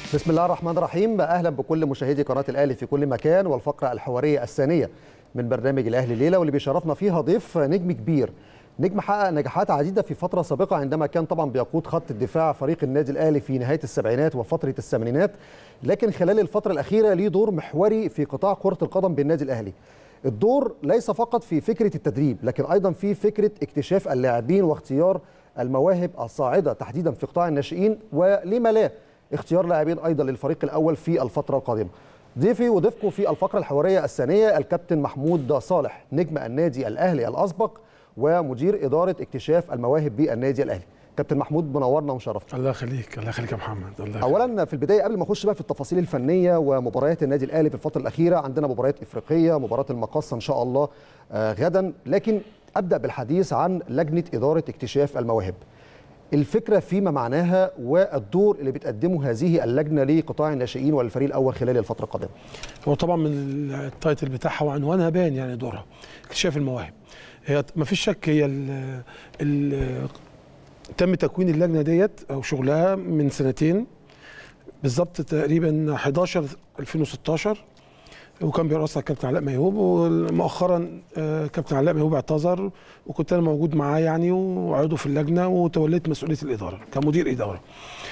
بسم الله الرحمن الرحيم اهلا بكل مشاهدي قناه الاهلي في كل مكان والفقره الحواريه الثانيه من برنامج الاهلي ليله واللي بيشرفنا فيها ضيف نجم كبير نجم حقق نجاحات عديده في فتره سابقه عندما كان طبعا بيقود خط الدفاع فريق النادي الاهلي في نهايه السبعينات وفتره الثمانينات لكن خلال الفتره الاخيره ليه دور محوري في قطاع كره القدم بالنادي الاهلي الدور ليس فقط في فكره التدريب لكن ايضا في فكره اكتشاف اللاعبين واختيار المواهب الصاعده تحديدا في قطاع الناشئين ولما لا اختيار لاعبين ايضا للفريق الاول في الفتره القادمه. ضيفي وضيفكم في الفقره الحواريه الثانيه الكابتن محمود صالح نجم النادي الاهلي الاسبق ومدير اداره اكتشاف المواهب بالنادي الاهلي. كابتن محمود منورنا ومشرفنا. الله يخليك الله يخليك يا محمد الله يخليك. اولا في البدايه قبل ما اخش بقى في التفاصيل الفنيه ومباريات النادي الاهلي في الفتره الاخيره عندنا مباريات افريقيه مباراه المقصه ان شاء الله آه غدا لكن ابدا بالحديث عن لجنه اداره اكتشاف المواهب. الفكره فيما معناها والدور اللي بتقدمه هذه اللجنه لقطاع الناشئين والفريق الاول خلال الفتره القادمه. هو طبعا من التايتل بتاعها وعنوانها باين يعني دورها اكتشاف المواهب. هي ما فيش شك هي ال ال تم تكوين اللجنه ديت او شغلها من سنتين بالظبط تقريبا 11 2016 وكان بيرأسها الكابتن علاء ميهوب ومؤخرا كابتن علاء ميهوب اعتذر وكنت انا موجود معاه يعني وعضو في اللجنه وتوليت مسؤوليه الاداره كمدير اداره.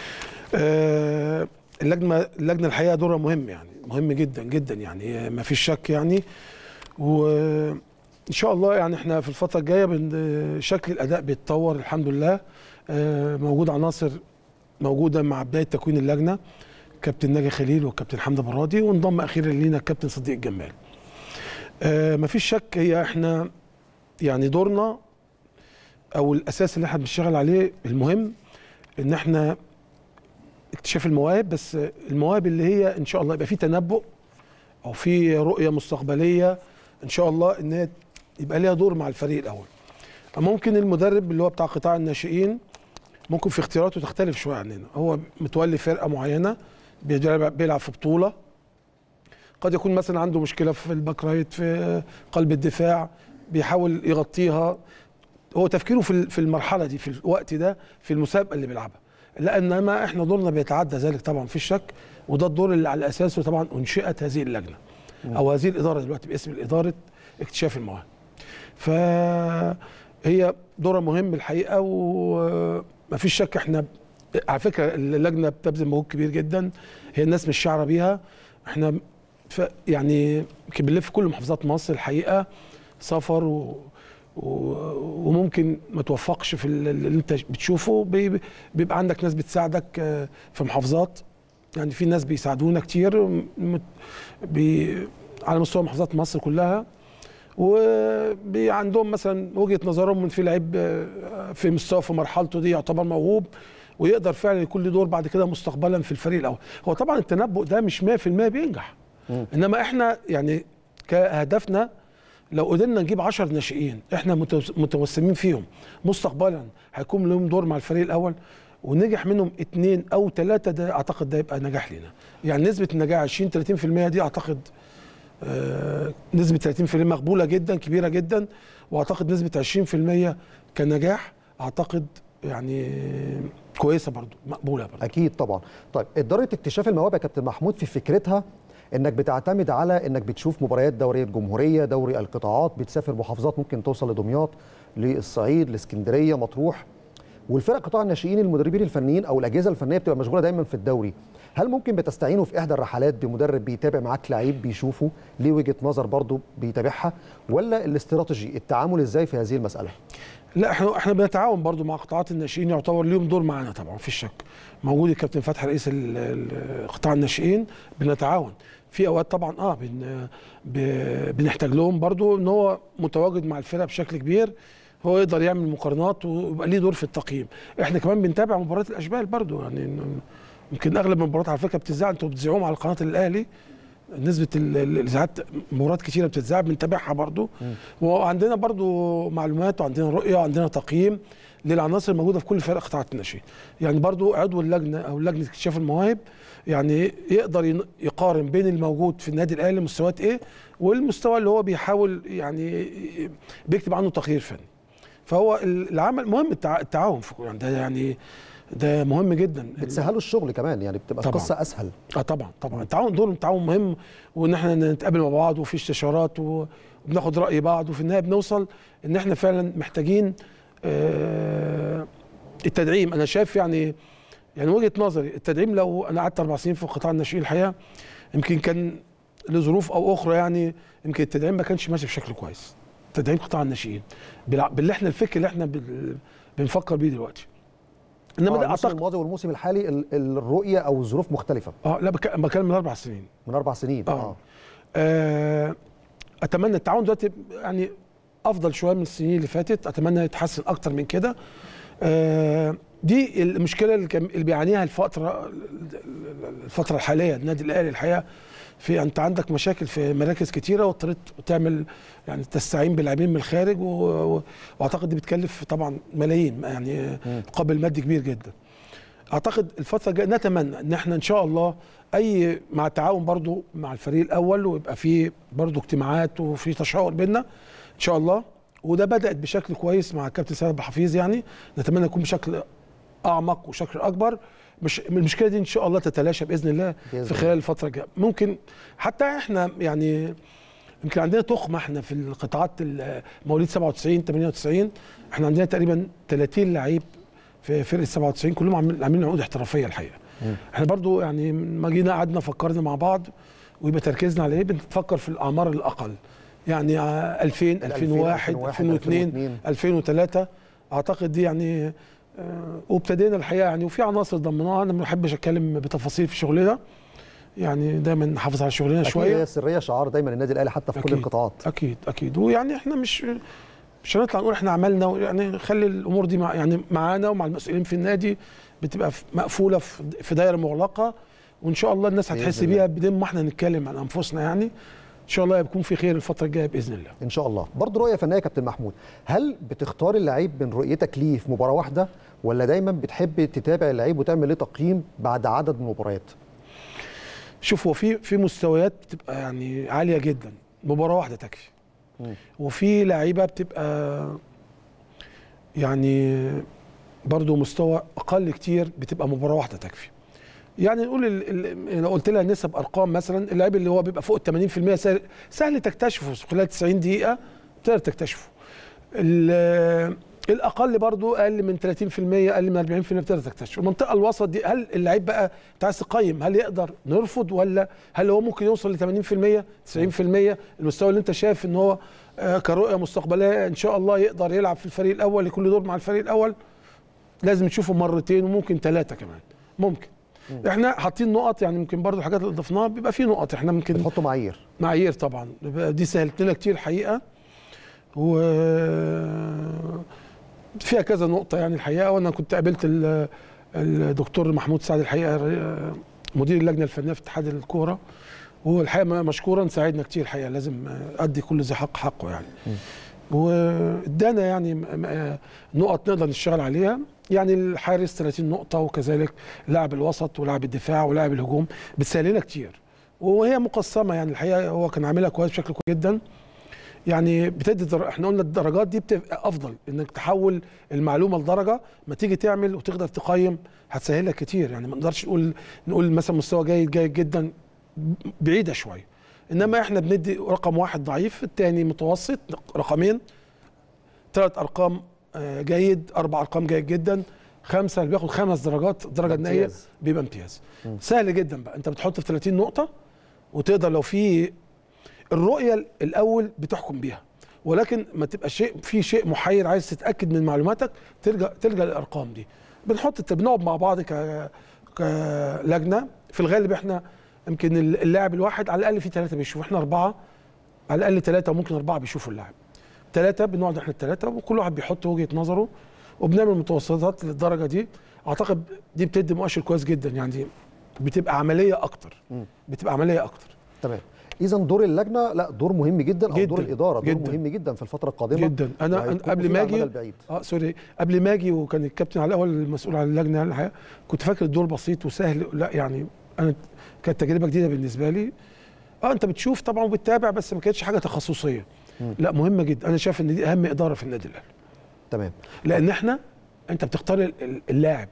اللجنه اللجنه الحقيقه دورها مهم يعني مهم جدا جدا يعني ما فيش شك يعني وان شاء الله يعني احنا في الفتره الجايه شكل الاداء بيتطور الحمد لله موجود عناصر موجوده مع بدايه تكوين اللجنه كابتن ناجي خليل والكابتن حمدي برادي وانضم اخيرا لينا الكابتن صديق الجمال. آه مفيش شك هي احنا يعني دورنا او الاساس اللي احنا بنشتغل عليه المهم ان احنا اكتشاف المواهب بس المواهب اللي هي ان شاء الله يبقى في تنبؤ او في رؤيه مستقبليه ان شاء الله ان هي يبقى ليها دور مع الفريق الاول. ممكن المدرب اللي هو بتاع قطاع الناشئين ممكن في اختياراته تختلف شويه عننا هو متولي فرقه معينه بيلعب في بطوله قد يكون مثلا عنده مشكله في الباك رايت في قلب الدفاع بيحاول يغطيها هو تفكيره في في المرحله دي في الوقت ده في المسابقه اللي بيلعبها لانما احنا دورنا بيتعدى ذلك طبعا في الشك وده الدور اللي على اساسه طبعا انشئت هذه اللجنه او هذه الاداره دلوقتي باسم اداره اكتشاف المواهب فهي دورها مهم الحقيقه وما فيش شك احنا على فكره اللجنه بتبذل مجهود كبير جدا هي الناس مش شعره بيها احنا ف يعني بنلف كل محافظات مصر الحقيقه سفر و وممكن ما توفقش في اللي انت بتشوفه بيبقى عندك ناس بتساعدك في محافظات يعني في ناس بيساعدونا كتير على مستوى محافظات مصر كلها وعندهم مثلا وجهه نظرهم من في لعيب في مستوى في مرحلته دي يعتبر موهوب ويقدر فعلا يكون له دور بعد كده مستقبلا في الفريق الاول هو طبعا التنبؤ ده مش 100% بينجح م. انما احنا يعني كهدفنا لو قدرنا نجيب 10 ناشئين احنا متوسمين فيهم مستقبلا هيكون لهم دور مع الفريق الاول ونجح منهم اثنين او ثلاثه ده اعتقد ده يبقى نجاح لنا يعني نسبه النجاح 20 30% دي اعتقد آه نسبه 30% مقبوله جدا كبيره جدا واعتقد نسبه 20% كنجاح اعتقد يعني كويسه برضو مقبوله برضو اكيد طبعا طيب اداره اكتشاف المواهب يا كابتن محمود في فكرتها انك بتعتمد على انك بتشوف مباريات دوريه الجمهوريه دوري القطاعات بتسافر محافظات ممكن توصل لدمياط للصعيد لاسكندريه مطروح والفرق قطاع الناشئين المدربين الفنيين او الاجهزه الفنيه بتبقى مشغوله دايما في الدوري هل ممكن بتستعينوا في احدى الرحلات بمدرب بيتابع معاك لعيب بيشوفه ليه وجهه نظر برضه بيتابعها ولا الاستراتيجي التعامل ازاي في هذه المساله لا احنا احنا بنتعاون برضو مع قطاعات الناشئين يعتبر ليهم دور معانا طبعا في الشك موجود الكابتن فتحي رئيس قطاع الناشئين بنتعاون في اوقات طبعا اه بن بنحتاج لهم برضو ان هو متواجد مع الفرقه بشكل كبير هو يقدر يعمل مقارنات ويبقى ليه دور في التقييم احنا كمان بنتابع مباريات الاشبال برضو يعني يمكن اغلب المباريات على فكره بتذاع انتوا بتذيعوهم على قناه الاهلي نسبه الاذاعات مباريات كتيره بتتذاع بنتابعها برضو وعندنا برضو معلومات وعندنا رؤيه وعندنا تقييم للعناصر الموجوده في كل فرق قطاعات الناشئين يعني برضو عضو اللجنه او لجنه اكتشاف المواهب يعني يقدر يقارن بين الموجود في النادي الاهلي مستويات ايه والمستوى اللي هو بيحاول يعني بيكتب عنه تقرير فني فهو العمل مهم التعاون في يعني ده يعني ده مهم جدا بتسهلوا الشغل كمان يعني بتبقى طبعاً. القصه اسهل اه طبعا طبعا التعاون دور التعاون مهم وان احنا نتقابل مع بعض وفي استشارات و- وبناخد راي بعض وفي النهايه بنوصل ان احنا فعلا محتاجين آه، التدعيم انا شايف يعني يعني وجهه نظري التدعيم لو انا قعدت اربع سنين في قطاع الناشئين الحقيقه يمكن كان لظروف او اخرى يعني يمكن التدعيم ما كانش ماشي بشكل كويس تدعيم قطاع الناشئين بالع- باللي احنا الفكر اللي احنا بال- بنفكر بيه دلوقتي انما آه، ده الموسم اعتقد الماضي والموسم الحالي ال- الرؤيه او الظروف مختلفه اه لا بك- بتكلم من اربع سنين من اربع سنين آه. آه، اتمنى التعاون دلوقتي يعني افضل شويه من السنين اللي فاتت اتمنى يتحسن اكتر من كده آه، دي المشكله اللي كان- اللي بيعانيها الفتره الفتره الحاليه النادي الاهلي الحقيقه في انت عندك مشاكل في مراكز كتيره واضطريت تعمل يعني تستعين بلاعبين من الخارج و- و- واعتقد دي بتكلف طبعا ملايين يعني قابل مادي كبير جدا اعتقد الفتره الجايه نتمنى ان احنا ان شاء الله اي مع التعاون برضو مع الفريق الاول ويبقى في برضو اجتماعات وفي تشاور بينا ان شاء الله وده بدات بشكل كويس مع الكابتن سيد أبو حفيظ يعني نتمنى يكون بشكل اعمق وشكل اكبر مش المشكله دي ان شاء الله تتلاشى باذن الله بإذن في خلال الفتره الجايه ممكن حتى احنا يعني يمكن عندنا تخمه احنا في القطاعات ال- مواليد 97 98 احنا عندنا تقريبا 30 لعيب في فرقه 97 كلهم عاملين عاملين عقود احترافيه الحقيقه احنا برضو يعني ما جينا قعدنا فكرنا مع بعض ويبقى تركيزنا على ايه بنفكر في الاعمار الاقل يعني آه، 2000 2001 2002 2003 اعتقد دي يعني آه، وابتدينا الحقيقه يعني وفي عناصر ضمناها انا ما بحبش اتكلم بتفاصيل في شغلنا يعني دايما نحافظ على شغلنا شويه شويه هي السريه شعار دايما النادي الاهلي حتى في كل أكيد. القطاعات اكيد اكيد ويعني احنا مش مش هنطلع نقول احنا عملنا يعني خلي الامور دي مع يعني معانا ومع المسؤولين في النادي بتبقى في- مقفوله في في دايره مغلقه وان شاء الله الناس بإذن هتحس الله. بيها بدون ما احنا نتكلم عن انفسنا يعني ان شاء الله يكون في خير الفتره الجايه باذن الله ان شاء الله برضه رؤيه فنيه يا كابتن محمود هل بتختار اللعيب من رؤيتك ليه في مباراه واحده ولا دايما بتحب تتابع اللعيب وتعمل له تقييم بعد عدد من المباريات شوف هو في في مستويات بتبقى يعني عاليه جدا مباراه واحده تكفي مم. وفي لعيبه بتبقى يعني برضو مستوى اقل كتير بتبقى مباراه واحده تكفي يعني نقول ال- ال- لو قلت لها نسب ارقام مثلا اللعيب اللي هو بيبقى فوق ال 80% سهل, سهل تكتشفه في خلال 90 دقيقه تقدر تكتشفه ال- الاقل برضو اقل من 30% اقل من 40% بتقدر تكتشفه المنطقه الوسط دي هل اللعيب بقى انت عايز تقيم هل يقدر نرفض ولا هل هو ممكن يوصل ل 80% 90% المستوى اللي انت شايف ان هو آه، كرؤيه مستقبليه ان شاء الله يقدر يلعب في الفريق الاول يكون له دور مع الفريق الاول لازم نشوفه مرتين وممكن ثلاثه كمان ممكن احنا حاطين نقط يعني يمكن برضو الحاجات اللي ضفناها بيبقى في نقط احنا ممكن بتحطوا معايير معايير طبعا دي سهلت لنا كتير الحقيقه و فيها كذا نقطه يعني الحقيقه وانا كنت قابلت ال- الدكتور محمود سعد الحقيقه مدير اللجنه الفنيه في اتحاد الكوره وهو الحقيقه مشكورا ساعدنا كتير الحقيقه لازم ادي كل ذي حق حقه يعني وادانا يعني م- م- نقط نقدر نشتغل عليها يعني الحارس 30 نقطه وكذلك لاعب الوسط ولاعب الدفاع ولاعب الهجوم بتسهل لنا كتير وهي مقسمه يعني الحقيقه هو كان عاملها كويس بشكل كويس جدا يعني بتدي در... احنا قلنا الدرجات دي بتبقى افضل انك تحول المعلومه لدرجه ما تيجي تعمل وتقدر تقيم هتسهل لك كتير يعني ما نقدرش نقول نقول مثلا مستوى جيد جيد جدا بعيده شويه انما احنا بندي رقم واحد ضعيف الثاني متوسط رقمين ثلاث ارقام آه، جيد اربع ارقام جيد جدا خمسه اللي بياخد خمس درجات الدرجه النهائيه امتياز. بيبقى امتياز سهل جدا بقى انت بتحط في 30 نقطه وتقدر لو في الرؤيه الاول بتحكم بيها ولكن ما تبقى شيء في شيء محير عايز تتاكد من معلوماتك ترجع تلجا للارقام دي بنحط الت- بنقعد مع بعض ك كلجنه في الغالب احنا يمكن اللاعب الواحد على الاقل في ثلاثه بيشوفوا احنا اربعه على الاقل ثلاثه وممكن اربعه بيشوفوا اللاعب ثلاثه بنقعد احنا الثلاثه وكل واحد بيحط وجهه نظره وبنعمل متوسطات للدرجه دي اعتقد دي بتدي مؤشر كويس جدا يعني بتبقى عمليه اكتر بتبقى عمليه اكتر تمام اذا دور اللجنه لا دور مهم جدا او جداً، دور الاداره دور جداً. مهم جدا في الفتره القادمه جدا انا وهيكون أنا قبل في ما العمل اجي البعيد. اه سوري قبل ما اجي وكان الكابتن على الاول المسؤول عن اللجنه الحقيقه كنت فاكر الدور بسيط وسهل لا يعني انا كانت تجربه جديده بالنسبه لي اه انت بتشوف طبعا وبتتابع بس ما كانتش حاجه تخصصيه لا مهمه جدا انا شايف ان دي اهم اداره في النادي الاهلي تمام لان احنا انت بتختار ال- ال- اللاعب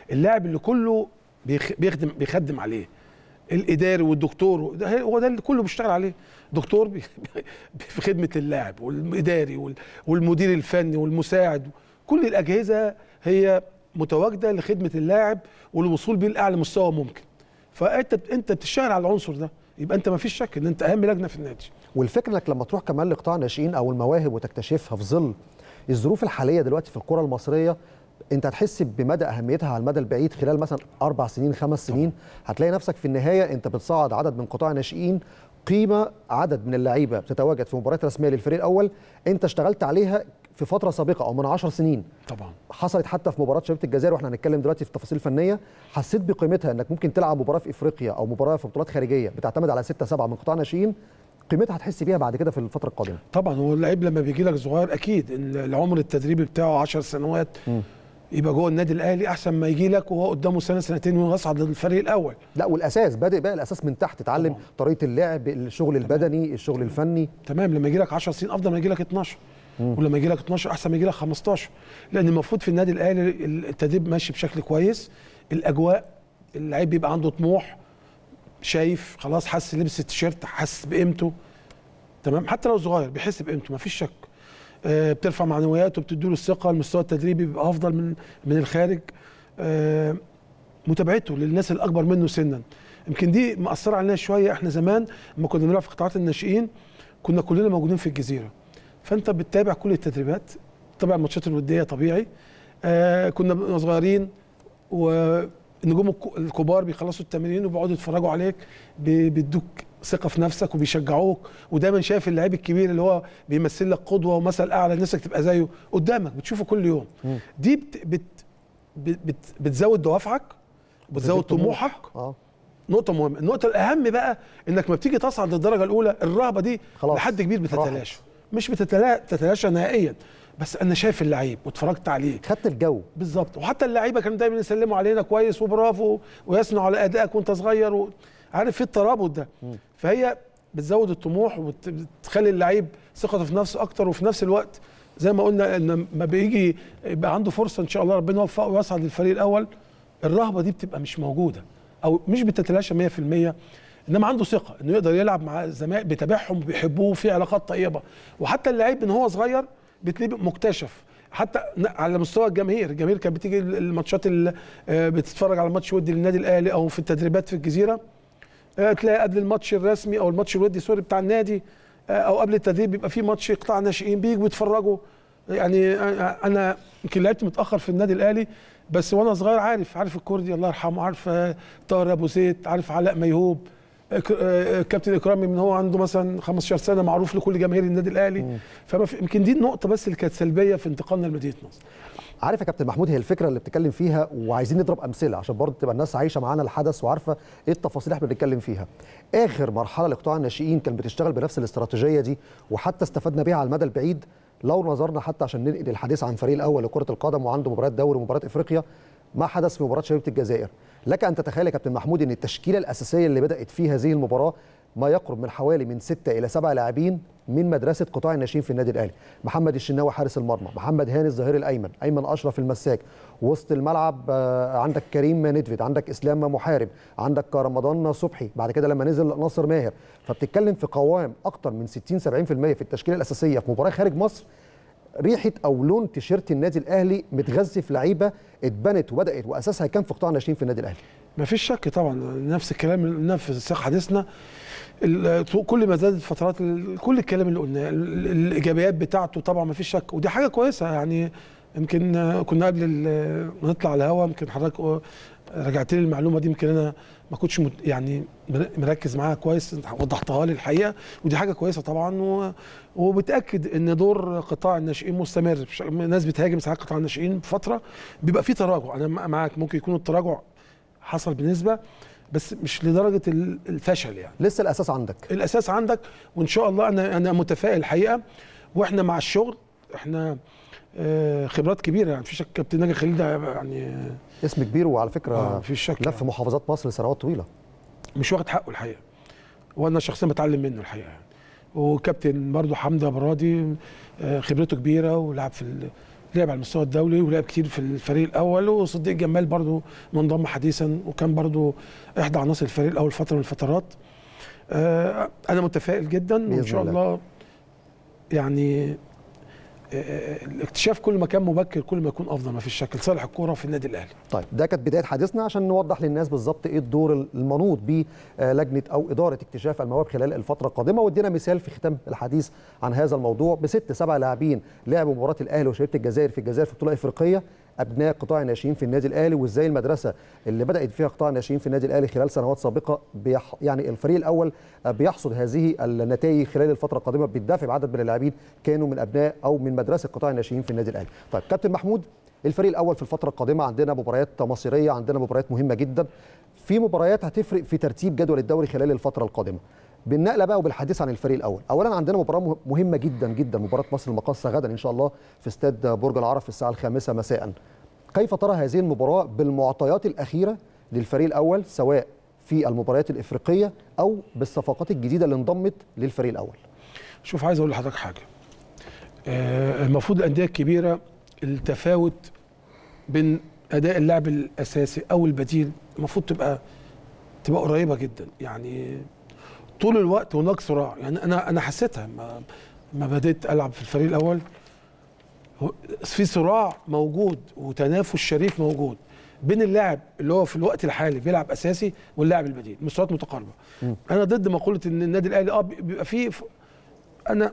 اللاعب اللي كله بيخ- بيخدم بيخدم عليه الاداري والدكتور ده هي- هو ده اللي كله بيشتغل عليه دكتور بي في خدمه اللاعب والاداري وال- والمدير الفني والمساعد كل الاجهزه هي متواجده لخدمه اللاعب والوصول بيه لاعلى مستوى ممكن فانت انت بتشتغل على العنصر ده يبقى انت ما فيش شك ان انت اهم لجنه في النادي والفكره انك لما تروح كمان لقطاع الناشئين او المواهب وتكتشفها في ظل الظروف الحاليه دلوقتي في الكره المصريه انت هتحس بمدى اهميتها على المدى البعيد خلال مثلا اربع سنين خمس سنين هتلاقي نفسك في النهايه انت بتصعد عدد من قطاع الناشئين قيمه عدد من اللعيبه بتتواجد في مباريات رسميه للفريق الاول انت اشتغلت عليها في فتره سابقه او من 10 سنين طبعا حصلت حتى في مباراه شبيبه الجزائر واحنا هنتكلم دلوقتي في تفاصيل فنيه حسيت بقيمتها انك ممكن تلعب مباراه في افريقيا او مباراه في بطولات خارجيه بتعتمد على 6 7 من قطاع ناشئين قيمتها هتحس بيها بعد كده في الفتره القادمه طبعا هو اللعيب لما بيجي لك صغير اكيد ان العمر التدريبي بتاعه 10 سنوات يبقى جوه النادي الاهلي احسن ما يجي لك وهو قدامه سنه سنتين ويصعد للفريق الاول لا والاساس بادئ بقى الاساس من تحت تتعلم طبعاً. طريقه اللعب الشغل البدني الشغل الفني تمام لما يجي لك 10 سنين افضل ما يجي لك 12 ولما يجي لك 12 احسن ما يجي لك 15 لان المفروض في النادي الاهلي التدريب ماشي بشكل كويس الاجواء اللعيب بيبقى عنده طموح شايف خلاص حس لبس التيشيرت حس بقيمته تمام حتى لو صغير بيحس بقيمته مفيش شك آه، بترفع معنوياته بتديله الثقه المستوى التدريبي بيبقى افضل من من الخارج آه، متابعته للناس الاكبر منه سنا يمكن دي مأثرة علينا شويه احنا زمان لما كنا بنلعب في قطاعات الناشئين كنا كلنا موجودين في الجزيره فانت بتتابع كل التدريبات تتابع الماتشات الوديه طبيعي آه كنا بنبقى صغيرين والنجوم الك- الكبار بيخلصوا التمرين وبيقعدوا يتفرجوا عليك بي- بيدوك ثقه في نفسك وبيشجعوك ودايما شايف اللعيب الكبير اللي هو بيمثل لك قدوه ومثل اعلى نفسك تبقى زيه قدامك بتشوفه كل يوم دي بت بت بت بت بتزود دوافعك بتزود طموحك اه نقطة مهمة، النقطة الأهم بقى إنك ما بتيجي تصعد للدرجة الأولى الرهبة دي خلاص. لحد كبير بتتلاشى مش بتتلا- بتتلاشى نهائيا بس أنا شايف اللعيب واتفرجت عليه خدت الجو بالظبط وحتى اللعيبة كانوا دايما يسلموا علينا كويس وبرافو ويثنوا على أدائك وأنت صغير و... عارف في الترابط ده فهي بتزود الطموح وبتخلي اللعيب ثقته في نفسه أكتر وفي نفس الوقت زي ما قلنا ان ما بيجي يبقى عنده فرصه ان شاء الله ربنا يوفقه ويصعد للفريق الاول الرهبه دي بتبقى مش موجوده او مش بتتلاشى 100% انما عنده ثقه انه يقدر يلعب مع زمايل بيتابعهم بيحبوه في علاقات طيبه وحتى اللعيب من هو صغير بتلاقيه مكتشف حتى ن- على مستوى الجماهير الجماهير كانت بتيجي الماتشات اللي آه، بتتفرج على ماتش ودي للنادي الاهلي او في التدريبات في الجزيره آه، تلاقي قبل الماتش الرسمي او الماتش الودي سوري بتاع النادي آه، او قبل التدريب بيبقى في ماتش قطاع ناشئين بيجوا يتفرجوا يعني آه، انا يمكن لعبت متاخر في النادي الاهلي بس وانا صغير عارف عارف الكردي الله يرحمه عارف آه، طاهر ابو زيد عارف علاء ميهوب آه، ك- آه، كابتن اكرامي من هو عنده مثلا 15 سنه معروف لكل جماهير النادي الاهلي فما في- يمكن دي النقطه بس اللي كانت سلبيه في انتقالنا لمدينه نصر عارف يا كابتن محمود هي الفكره اللي بتتكلم فيها وعايزين نضرب امثله عشان برضه تبقى الناس عايشه معانا الحدث وعارفه ايه التفاصيل اللي احنا بنتكلم فيها اخر مرحله لقطاع الناشئين كان بتشتغل بنفس الاستراتيجيه دي وحتى استفدنا بيها على المدى البعيد لو نظرنا حتى عشان ننقل الحديث عن فريق الاول لكره القدم وعنده مباريات دوري ومباريات افريقيا ما حدث في مباراه شبيبه الجزائر لك ان تتخيل يا كابتن محمود ان التشكيله الاساسيه اللي بدات فيه هذه المباراه ما يقرب من حوالي من ستة إلى سبعة لاعبين من مدرسة قطاع الناشئين في النادي الأهلي محمد الشناوي حارس المرمى محمد هاني الظهير الأيمن أيمن أشرف المساك وسط الملعب آه، عندك كريم ندفد عندك إسلام محارب عندك رمضان صبحي بعد كده لما نزل ناصر ماهر فبتتكلم في قوام أكتر من 60 70% في التشكيلة الأساسية في مباراة خارج مصر ريحه او لون تيشيرت النادي الاهلي متغذي في لعيبه اتبنت وبدات واساسها كان في قطاع الناشئين في النادي الاهلي ما فيش شك طبعا نفس الكلام اللي قلناه في سياق حديثنا ال- كل ما زادت فترات ال- كل الكلام اللي قلناه ال- الايجابيات بتاعته طبعا ما فيش شك ودي حاجه كويسه يعني يمكن آه، كنا قبل ال- ما نطلع على الهوا يمكن حضرتك آه، رجعت لي المعلومه دي يمكن انا ما كنتش مت- يعني مر- مركز معاها كويس وضحتها لي الحقيقه ودي حاجه كويسه طبعا و- وبتاكد ان دور قطاع الناشئين مستمر بش- ناس بتهاجم ساعات قطاع الناشئين بفتره بيبقى في تراجع انا معاك ممكن يكون التراجع حصل بنسبه بس مش لدرجه ال- الفشل يعني لسه الاساس عندك الاساس عندك وان شاء الله انا انا متفائل الحقيقه واحنا مع الشغل احنا آه، خبرات كبيره يعني مفيش شك كابتن ناجي خليل ده يعني آه، اسم كبير وعلى فكره مفيش شك لف محافظات مصر لسنوات طويله مش واخد حقه الحقيقه وانا شخصيا بتعلم منه الحقيقه يعني وكابتن برضه حمدي ابو راضي آه، خبرته كبيره ولعب في ال- لعب على المستوى الدولي ولعب كتير في الفريق الاول وصديق جمال برضو منضم حديثا وكان برضو احدى عناصر الفريق الاول فتره من الفترات آه، انا متفائل جدا وان بإذن شاء الله. الله يعني آه، الاكتشاف كل ما كان مبكر كل ما يكون افضل ما فيش شك لصالح الكوره في النادي الاهلي طيب ده كانت بدايه حديثنا عشان نوضح للناس بالظبط ايه الدور المنوط بلجنه او اداره اكتشاف المواهب خلال الفتره القادمه وادينا مثال في ختام الحديث عن هذا الموضوع بست سبع لاعبين لعبوا مباراه الاهلي وشبيبه الجزائر في الجزائر في البطوله الافريقيه ابناء قطاع الناشئين في النادي الاهلي وازاي المدرسه اللي بدات فيها قطاع الناشئين في النادي الاهلي خلال سنوات سابقه بيح يعني الفريق الاول بيحصد هذه النتائج خلال الفتره القادمه بالدفع بعدد من اللاعبين كانوا من ابناء او من مدرسه قطاع الناشئين في النادي الاهلي طيب كابتن محمود الفريق الاول في الفتره القادمه عندنا مباريات مصيريه عندنا مباريات مهمه جدا في مباريات هتفرق في ترتيب جدول الدوري خلال الفتره القادمه بالنقله بقى وبالحديث عن الفريق الاول اولا عندنا مباراه مه- مهمه جدا جدا مباراه مصر المقاصه غدا ان شاء الله في استاد برج العرب في الساعه الخامسة مساء كيف ترى هذه المباراه بالمعطيات الاخيره للفريق الاول سواء في المباريات الافريقيه او بالصفقات الجديده اللي انضمت للفريق الاول شوف عايز اقول لحضرتك حاجه آه، المفروض الانديه الكبيره التفاوت بين اداء اللاعب الاساسي او البديل المفروض تبقى تبقى قريبه جدا يعني طول الوقت هناك صراع يعني انا انا حسيتها ما ما بديت العب في الفريق الاول هو- في صراع موجود وتنافس شريف موجود بين اللاعب اللي هو في الوقت الحالي بيلعب اساسي واللاعب البديل مستويات متقاربه انا ضد مقوله ان النادي الاهلي اه بيبقى فيه ف- انا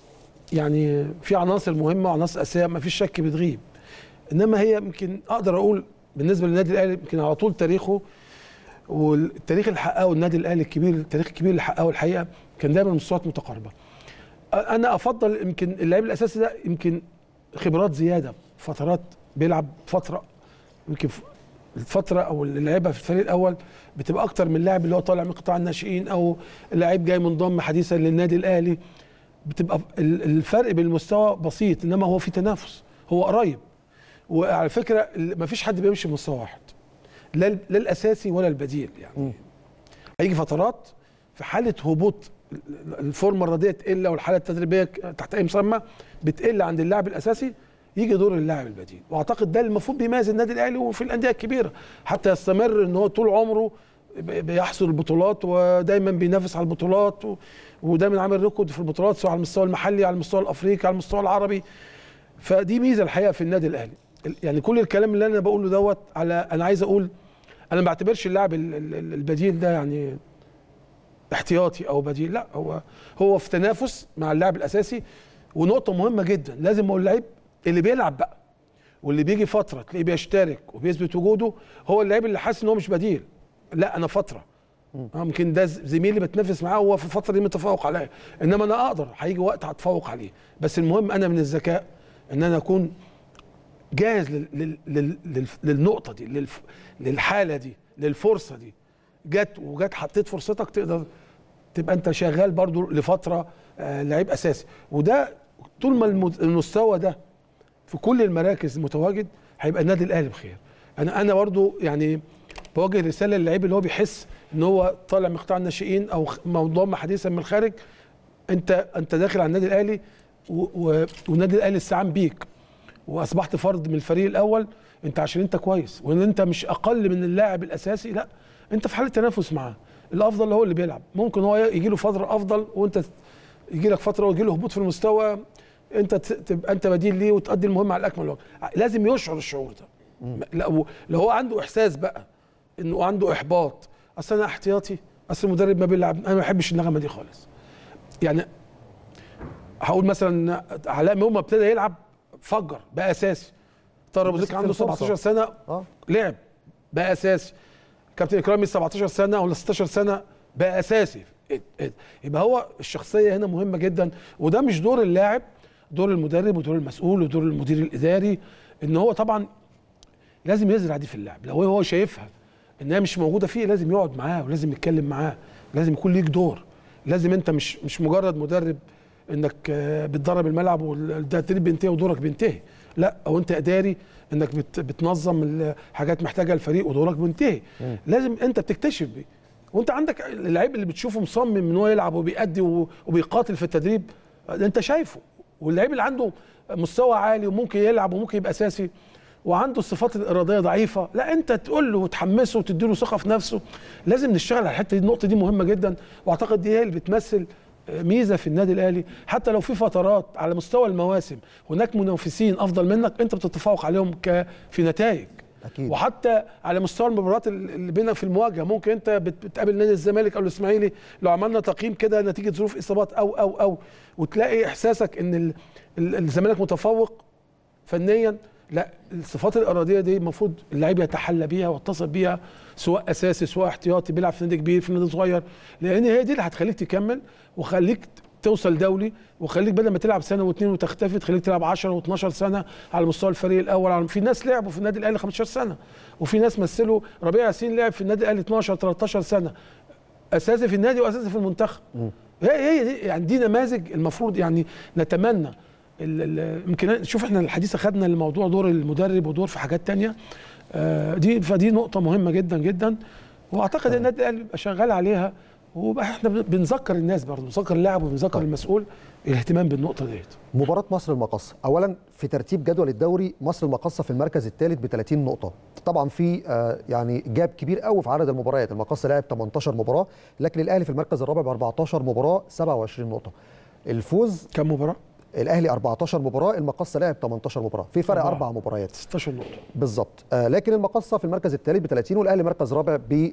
يعني في عناصر مهمه وعناصر اساسيه ما فيش شك بتغيب انما هي يمكن اقدر اقول بالنسبه للنادي الاهلي يمكن على طول تاريخه والتاريخ اللي حققه النادي الاهلي الكبير التاريخ الكبير اللي حققه الحقيقه كان دايما مستويات متقاربه انا افضل يمكن اللعيب الاساسي ده يمكن خبرات زياده فترات بيلعب فتره يمكن ف- الفتره او اللعيبه في الفريق الاول بتبقى اكتر من اللاعب اللي هو طالع من قطاع الناشئين او لعيب جاي منضم حديثا للنادي الاهلي بتبقى ال- الفرق بين المستوى بسيط انما هو في تنافس هو قريب وعلى فكره ما فيش حد بيمشي بمستوى واحد لا ال- لا الاساسي ولا البديل يعني هيجي فترات في حاله هبوط الفورمه الرديه تقل او الحاله التدريبيه ك- تحت اي مسمى بتقل عند اللاعب الاساسي يجي دور اللاعب البديل واعتقد ده المفروض بيميز النادي الاهلي وفي الانديه الكبيره حتى يستمر ان هو طول عمره ب- بيحصل البطولات ودايما بينافس على البطولات و- ودايما عامل ريكورد في البطولات سواء على المستوى المحلي على المستوى الافريقي على المستوى العربي فدي ميزه الحقيقه في النادي الاهلي ال- يعني كل الكلام اللي انا بقوله دوت على انا عايز اقول انا ما بعتبرش اللاعب ال- ال- ال- البديل ده يعني احتياطي او بديل لا هو هو في تنافس مع اللاعب الاساسي ونقطه مهمه جدا لازم اقول اللعيب اللي بيلعب بقى واللي بيجي فتره تلاقيه بيشترك وبيثبت وجوده هو اللعيب اللي حاسس ان هو مش بديل لا انا فتره آه، ممكن ده ز- زميلي بتنافس معاه هو في الفتره دي متفوق عليا انما انا اقدر هيجي وقت هتفوق عليه بس المهم انا من الذكاء ان انا اكون جاهز لل... لل... لل... لل... للنقطه دي للف... للحاله دي للفرصه دي جت وجت حطيت فرصتك تقدر تبقى انت شغال برضو لفتره آه لعيب اساسي وده طول ما الم- المستوى ده في كل المراكز متواجد هيبقى النادي الاهلي بخير انا انا برضو يعني بوجه رساله للعيب اللي هو بيحس ان هو طالع من قطاع الناشئين او خ- منضم حديثا من الخارج انت انت داخل على النادي الاهلي و- و- والنادي الاهلي استعان بيك واصبحت فرد من الفريق الاول انت عشان انت كويس وان انت مش اقل من اللاعب الاساسي لا انت في حاله تنافس معاه الافضل هو اللي بيلعب ممكن هو يجي له فتره افضل وانت يجي لك فتره ويجي له هبوط في المستوى انت ت- تبقى انت بديل ليه وتؤدي المهمه على اكمل وجه لازم يشعر الشعور ده لا و- لو هو عنده احساس بقى انه عنده احباط اصل انا احتياطي اصل المدرب ما بيلعب انا ما بحبش النغمه دي خالص يعني هقول مثلا علاء يوم ما ابتدى يلعب فجر بقى اساسي طارق ابو زيد مسك كان عنده في الفرصة. 17 سنه اه لعب بقى اساسي كابتن اكرامي 17 سنه ولا 16 سنه بقى اساسي إيه- إيه. يبقى هو الشخصيه هنا مهمه جدا وده مش دور اللاعب دور المدرب ودور المسؤول ودور المدير الاداري ان هو طبعا لازم يزرع دي في اللاعب لو هو شايفها انها مش موجوده فيه لازم يقعد معاه ولازم يتكلم معاه لازم يكون ليك دور لازم انت مش مش مجرد مدرب انك آه، بتدرب الملعب والتدريب بينتهي ودورك بينتهي لا او انت اداري انك بت بتنظم الحاجات محتاجها الفريق ودورك بينتهي لازم انت بتكتشف بيه وانت عندك اللعيب اللي بتشوفه مصمم ان هو يلعب وبيأدي و- وبيقاتل في التدريب ده انت شايفه واللعيب اللي عنده مستوى عالي وممكن يلعب وممكن يبقى اساسي وعنده الصفات الاراديه ضعيفه لا انت تقول له وتحمسه وتديله ثقه في نفسه لازم نشتغل على الحته دي النقطه دي مهمه جدا واعتقد دي هي اللي بتمثل ميزه في النادي الاهلي حتى لو في فترات على مستوى المواسم هناك منافسين افضل منك انت بتتفوق عليهم ك في نتائج أكيد. وحتى على مستوى المباريات اللي بينك في المواجهه ممكن انت بت- بتقابل نادي الزمالك او الاسماعيلي لو عملنا تقييم كده نتيجه ظروف اصابات او او او وتلاقي احساسك ان ال- ال- الزمالك متفوق فنيا لا الصفات الاراديه دي المفروض اللعيب يتحلى بيها ويتصل بيها سواء اساسي سواء احتياطي بيلعب في نادي كبير في نادي صغير لان هي دي اللي هتخليك تكمل وخليك توصل دولي وخليك بدل ما تلعب سنه واثنين وتختفي تخليك تلعب 10 و12 سنه على مستوى الفريق الاول على- في ناس لعبوا في النادي الاهلي 15 سنه وفي ناس مثلوا ربيع ياسين لعب في النادي الاهلي 12 13 سنه اساسي في النادي واساسي في المنتخب هي هي دي يعني دي نماذج المفروض يعني نتمنى ال- ال- يمكن شوف احنا الحديث اخذنا لموضوع دور المدرب ودور في حاجات تانية آه، دي فدي نقطة مهمة جدا جدا واعتقد ان النادي الاهلي بيبقى شغال عليها وبقى احنا بن- بنذكر الناس برضه بنذكر اللاعب وبنذكر طيب. المسؤول الاهتمام بالنقطة ديت مباراة مصر المقصة أولا في ترتيب جدول الدوري مصر المقصة في المركز الثالث ب 30 نقطة طبعا في آه، يعني جاب كبير قوي في عدد المباريات المقصة لعب 18 مباراة لكن الأهلي في المركز الرابع ب 14 مباراة 27 نقطة الفوز كم مباراة؟ الأهلي 14 مباراة المقصة لعب 18 مباراة في فرق أربعة. أربع مباريات 16 نقطة بالظبط آه لكن المقصة في المركز الثالث ب 30 والأهلي مركز رابع ب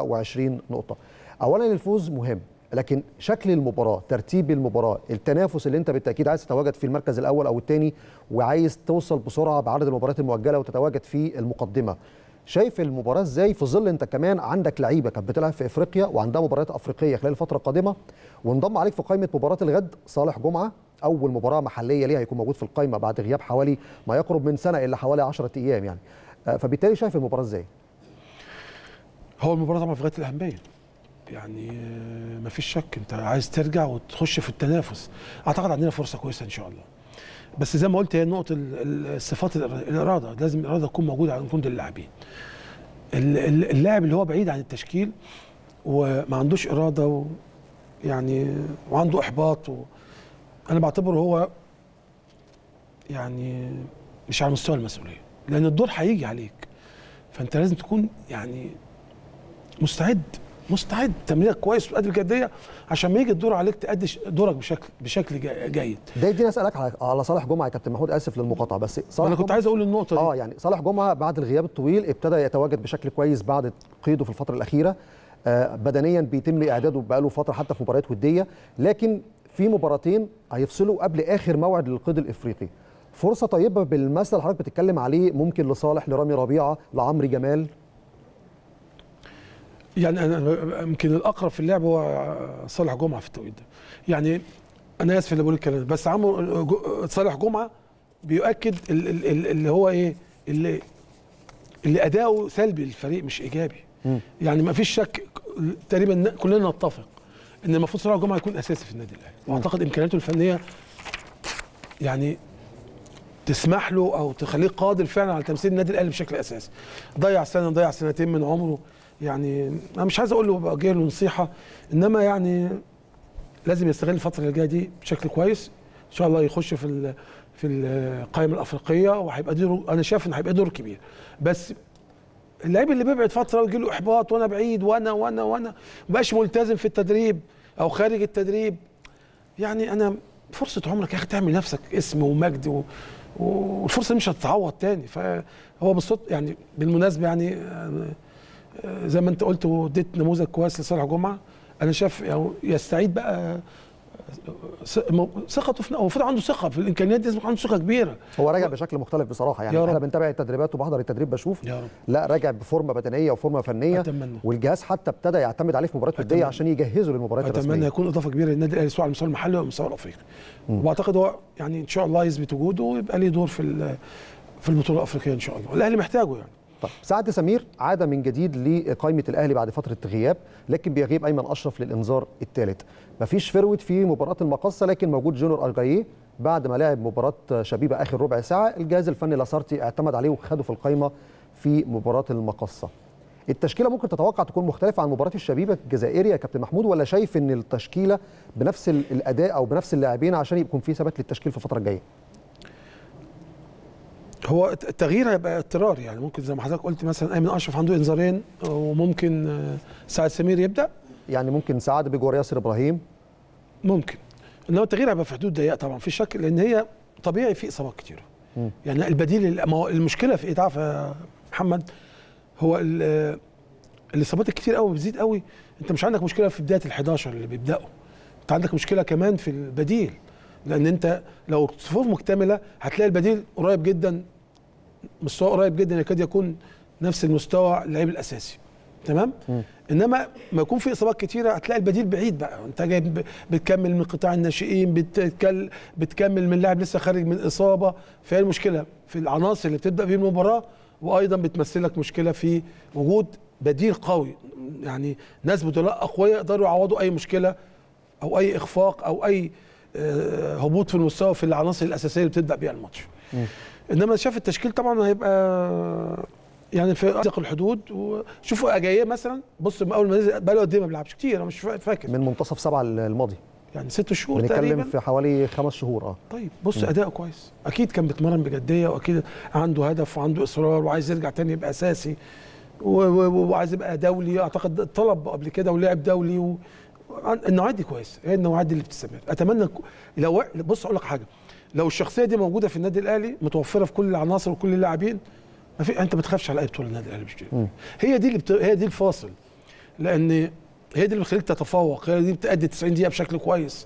27 نقطة أولا الفوز مهم لكن شكل المباراة ترتيب المباراة التنافس اللي انت بالتأكيد عايز تتواجد في المركز الأول أو الثاني وعايز توصل بسرعة بعدد المباريات المؤجلة وتتواجد في المقدمة شايف المباراة ازاي في ظل انت كمان عندك لعيبة كانت بتلعب في افريقيا وعندها مباريات افريقية خلال الفترة القادمة وانضم عليك في قائمة مباراة الغد صالح جمعة اول مباراة محلية ليه هيكون موجود في القائمة بعد غياب حوالي ما يقرب من سنة الا حوالي 10 ايام يعني آه، فبالتالي شايف المباراة ازاي هو المباراة طبعا في غاية الأهمية يعني آه، مفيش شك انت عايز ترجع وتخش في التنافس اعتقد عندنا فرصة كويسة ان شاء الله بس زي ما قلت هي نقطة ال- ال- الصفات الإر- الإرادة لازم الإرادة تكون موجودة عند كل اللاعبين ال- ال- اللاعب اللي هو بعيد عن التشكيل وما عندوش إرادة و يعني وعنده إحباط و أنا بعتبره هو يعني مش على مستوى المسؤولية لأن الدور هيجي عليك فأنت لازم تكون يعني مستعد مستعد تمرينك كويس وقادر جديه عشان ما يجي الدور عليك تأدي ش- دورك بشكل بشكل جا- جيد ده يديني اسالك على على صالح جمعه يا كابتن محمود اسف للمقاطعه بس صالح انا كنت جمعة- عايز اقول النقطه دي اه يعني صالح جمعه بعد الغياب الطويل ابتدى يتواجد بشكل كويس بعد قيده في الفتره الاخيره آه بدنيا بيتم اعداده بقاله فتره حتى في مباريات وديه لكن في مباراتين هيفصلوا قبل اخر موعد للقيد الافريقي فرصه طيبه بالمثل اللي حضرتك بتتكلم عليه ممكن لصالح لرامي ربيعه لعمرو جمال يعني انا يمكن الاقرب في اللعب هو صالح جمعه في التوقيت ده يعني انا اسف اللي بقول الكلام ده بس عمرو جو- صالح جمعه بيؤكد ال- ال- ال- اللي هو ايه اللي اللي اداؤه سلبي للفريق مش ايجابي مم. يعني ما فيش شك تقريبا كلنا نتفق ان المفروض صالح جمعه يكون اساسي في النادي الاهلي واعتقد امكانياته الفنيه يعني تسمح له او تخليه قادر فعلا على تمثيل النادي الاهلي بشكل اساسي ضيع سنه ضيع سنتين من عمره يعني انا مش عايز اقول له بوجه له نصيحه انما يعني لازم يستغل الفتره اللي جايه دي بشكل كويس ان شاء الله يخش في ال- في القائمه الافريقيه وهيبقى دوره انا شايف ان هيبقى دور كبير بس اللعيب اللي بيبعد فتره ويجي له احباط وانا بعيد وانا وانا وانا مبقاش ملتزم في التدريب او خارج التدريب يعني انا فرصه عمرك يا اخي تعمل نفسك اسم ومجد و... والفرصه دي مش هتتعوض تاني فهو بالصوت يعني بالمناسبه يعني آه، آه، زي ما انت قلت واديت نموذج كويس لصالح جمعه انا شايف يعني يستعيد بقى ث- مو- ثقته في هو المفروض عنده ثقه في الامكانيات دي لازم يكون عنده ثقه كبيره هو راجع بشكل مختلف بصراحه يعني يا احنا رب. بنتابع التدريبات وبحضر التدريب بشوف يا رب لا راجع بفورمه بدنيه وفورمه فنيه اتمنى والجهاز حتى ابتدى يعتمد عليه في مباريات وديه أتمنى. عشان يجهزه للمباريات اتمنى الرسميه يكون اضافه كبيره للنادي الاهلي سواء على المستوى المحلي او المستوى الافريقي واعتقد هو يعني ان شاء الله يثبت وجوده ويبقى ليه دور في ال- في البطوله الافريقيه ان شاء الله الاهلي محتاجه يعني طيب سعد سمير عاد من جديد لقائمه الاهلي بعد فتره غياب لكن بيغيب ايمن اشرف للانذار الثالث مفيش فروت في مباراه المقصه لكن موجود جونيور ارجاييه بعد ما لعب مباراه شبيبه اخر ربع ساعه الجهاز الفني لاسارتي اعتمد عليه وخده في القائمه في مباراه المقصه التشكيله ممكن تتوقع تكون مختلفه عن مباراه الشبيبه الجزائري يا كابتن محمود ولا شايف ان التشكيله بنفس ال- الاداء او بنفس اللاعبين عشان يكون في ثبات للتشكيل في الفتره الجايه هو التغيير هيبقى اضطرار يعني ممكن زي ما حضرتك قلت مثلا ايمن اشرف عنده انذارين وممكن آه، سعد سمير يبدا يعني ممكن سعد بجوار ياسر ابراهيم ممكن انما التغيير هيبقى في حدود ضيقه طبعا في شك لان هي طبيعي في اصابات كتيره مم. يعني البديل ما هو المشكله في ايه تعرف يا محمد هو ال- الاصابات الكتير قوي بتزيد قوي انت مش عندك مشكله في بدايه ال11 اللي بيبداوا انت عندك مشكله كمان في البديل لان انت لو صفوف مكتمله هتلاقي البديل قريب جدا مستوى قريب جدا يكاد يكون نفس المستوى اللعيب الاساسي تمام مم. انما ما يكون في اصابات كتيره هتلاقي البديل بعيد بقى انت جاي ب- بتكمل من قطاع الناشئين بتكل بتكمل من لاعب لسه خارج من اصابه فهي المشكله في العناصر اللي بتبدا بيه المباراه وايضا بتمثلك مشكله في وجود بديل قوي يعني ناس بدلاء اقوياء يقدروا يعوضوا اي مشكله او اي اخفاق او اي آه، هبوط في المستوى في العناصر الاساسيه اللي بتبدا بيها الماتش مم. انما شاف التشكيل طبعا هيبقى يعني في اضيق الحدود وشوفوا اجايه مثلا بص اول ما نزل بقى له قد ايه ما بيلعبش كتير انا مش فا- فاكر من منتصف سبعة الماضي يعني ست شهور بنتكلم تقريبا في حوالي خمس شهور اه طيب بص اداؤه كويس اكيد كان بيتمرن بجديه واكيد عنده هدف وعنده اصرار وعايز يرجع تاني يبقى اساسي و- و- وعايز يبقى دولي اعتقد طلب قبل كده ولعب دولي و... النوعيات دي كويس هي النوعيات دي اللي بتستمر اتمنى ك- لو بص اقول لك حاجه لو الشخصيه دي موجوده في النادي الاهلي متوفره في كل العناصر وكل اللاعبين ما في انت ما تخافش على اي بطوله النادي الاهلي مش مم. هي دي اللي بت... هي دي الفاصل لان هي دي اللي بتخليك تتفوق هي دي بتأدي 90 دقيقه بشكل كويس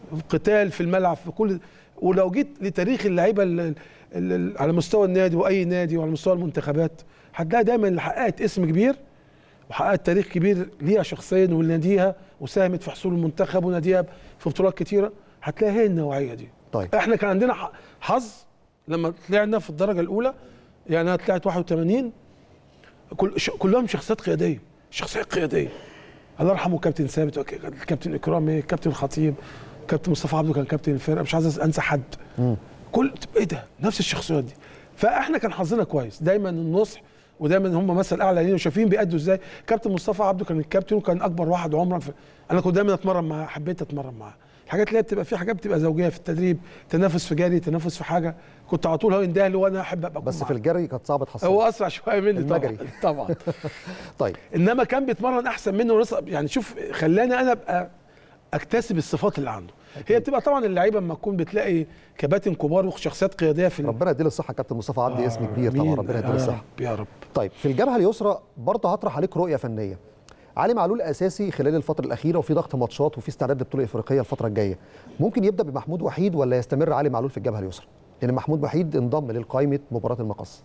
قتال في الملعب في كل ولو جيت لتاريخ اللعيبه ال- ال- ال- على مستوى النادي واي نادي وعلى مستوى المنتخبات هتلاقي دايما اللي حققت اسم كبير وحققت تاريخ كبير ليها شخصيا ولناديها وساهمت في حصول المنتخب وناديها في بطولات كتيره هتلاقي هي النوعيه دي طيب احنا كان عندنا ح- حظ لما طلعنا في الدرجه الاولى يعني انا طلعت 81 كل ش- كلهم شخصيات قياديه شخصيات قياديه الله يرحمه كابتن ثابت وك- الكابتن اكرامي الكابتن الخطيب كابتن مصطفى عبده كان كابتن الفرقه مش عايز انسى حد مم. كل ايه ده نفس الشخصيات دي فاحنا كان حظنا كويس دايما النصح ودايما هم مثل اعلى لينا وشايفين بيأدوا ازاي كابتن مصطفى عبده كان الكابتن وكان اكبر واحد عمرا في انا كنت دايما اتمرن معاه حبيت اتمرن معاه الحاجات اللي هي بتبقى في حاجات بتبقى زوجيه في التدريب تنافس في جري تنافس في حاجه كنت على طول هو يندهلي وانا احب ابقى بس أكون في معاه. الجري كانت صعبه هو تحصل اسرع شويه مني طبعا المجري. طبعا طيب انما كان بيتمرن احسن منه ونص- يعني شوف خلاني انا ابقى اكتسب الصفات اللي عنده هي بتبقى طبعا اللعيبه لما تكون بتلاقي كباتن كبار وشخصيات قياديه في ال- ربنا يديله الصحه كابتن مصطفى عبدي اسم كبير آمين. طبعا ربنا يا يديله الصحه رب يا رب طيب في الجبهه اليسرى برضه هطرح عليك رؤيه فنيه علي معلول اساسي خلال الفتره الاخيره وفي ضغط ماتشات وفي استعداد للبطوله الافريقيه الفتره الجايه ممكن يبدا بمحمود وحيد ولا يستمر علي معلول في الجبهه اليسرى لان محمود وحيد انضم للقائمه مباراه المقص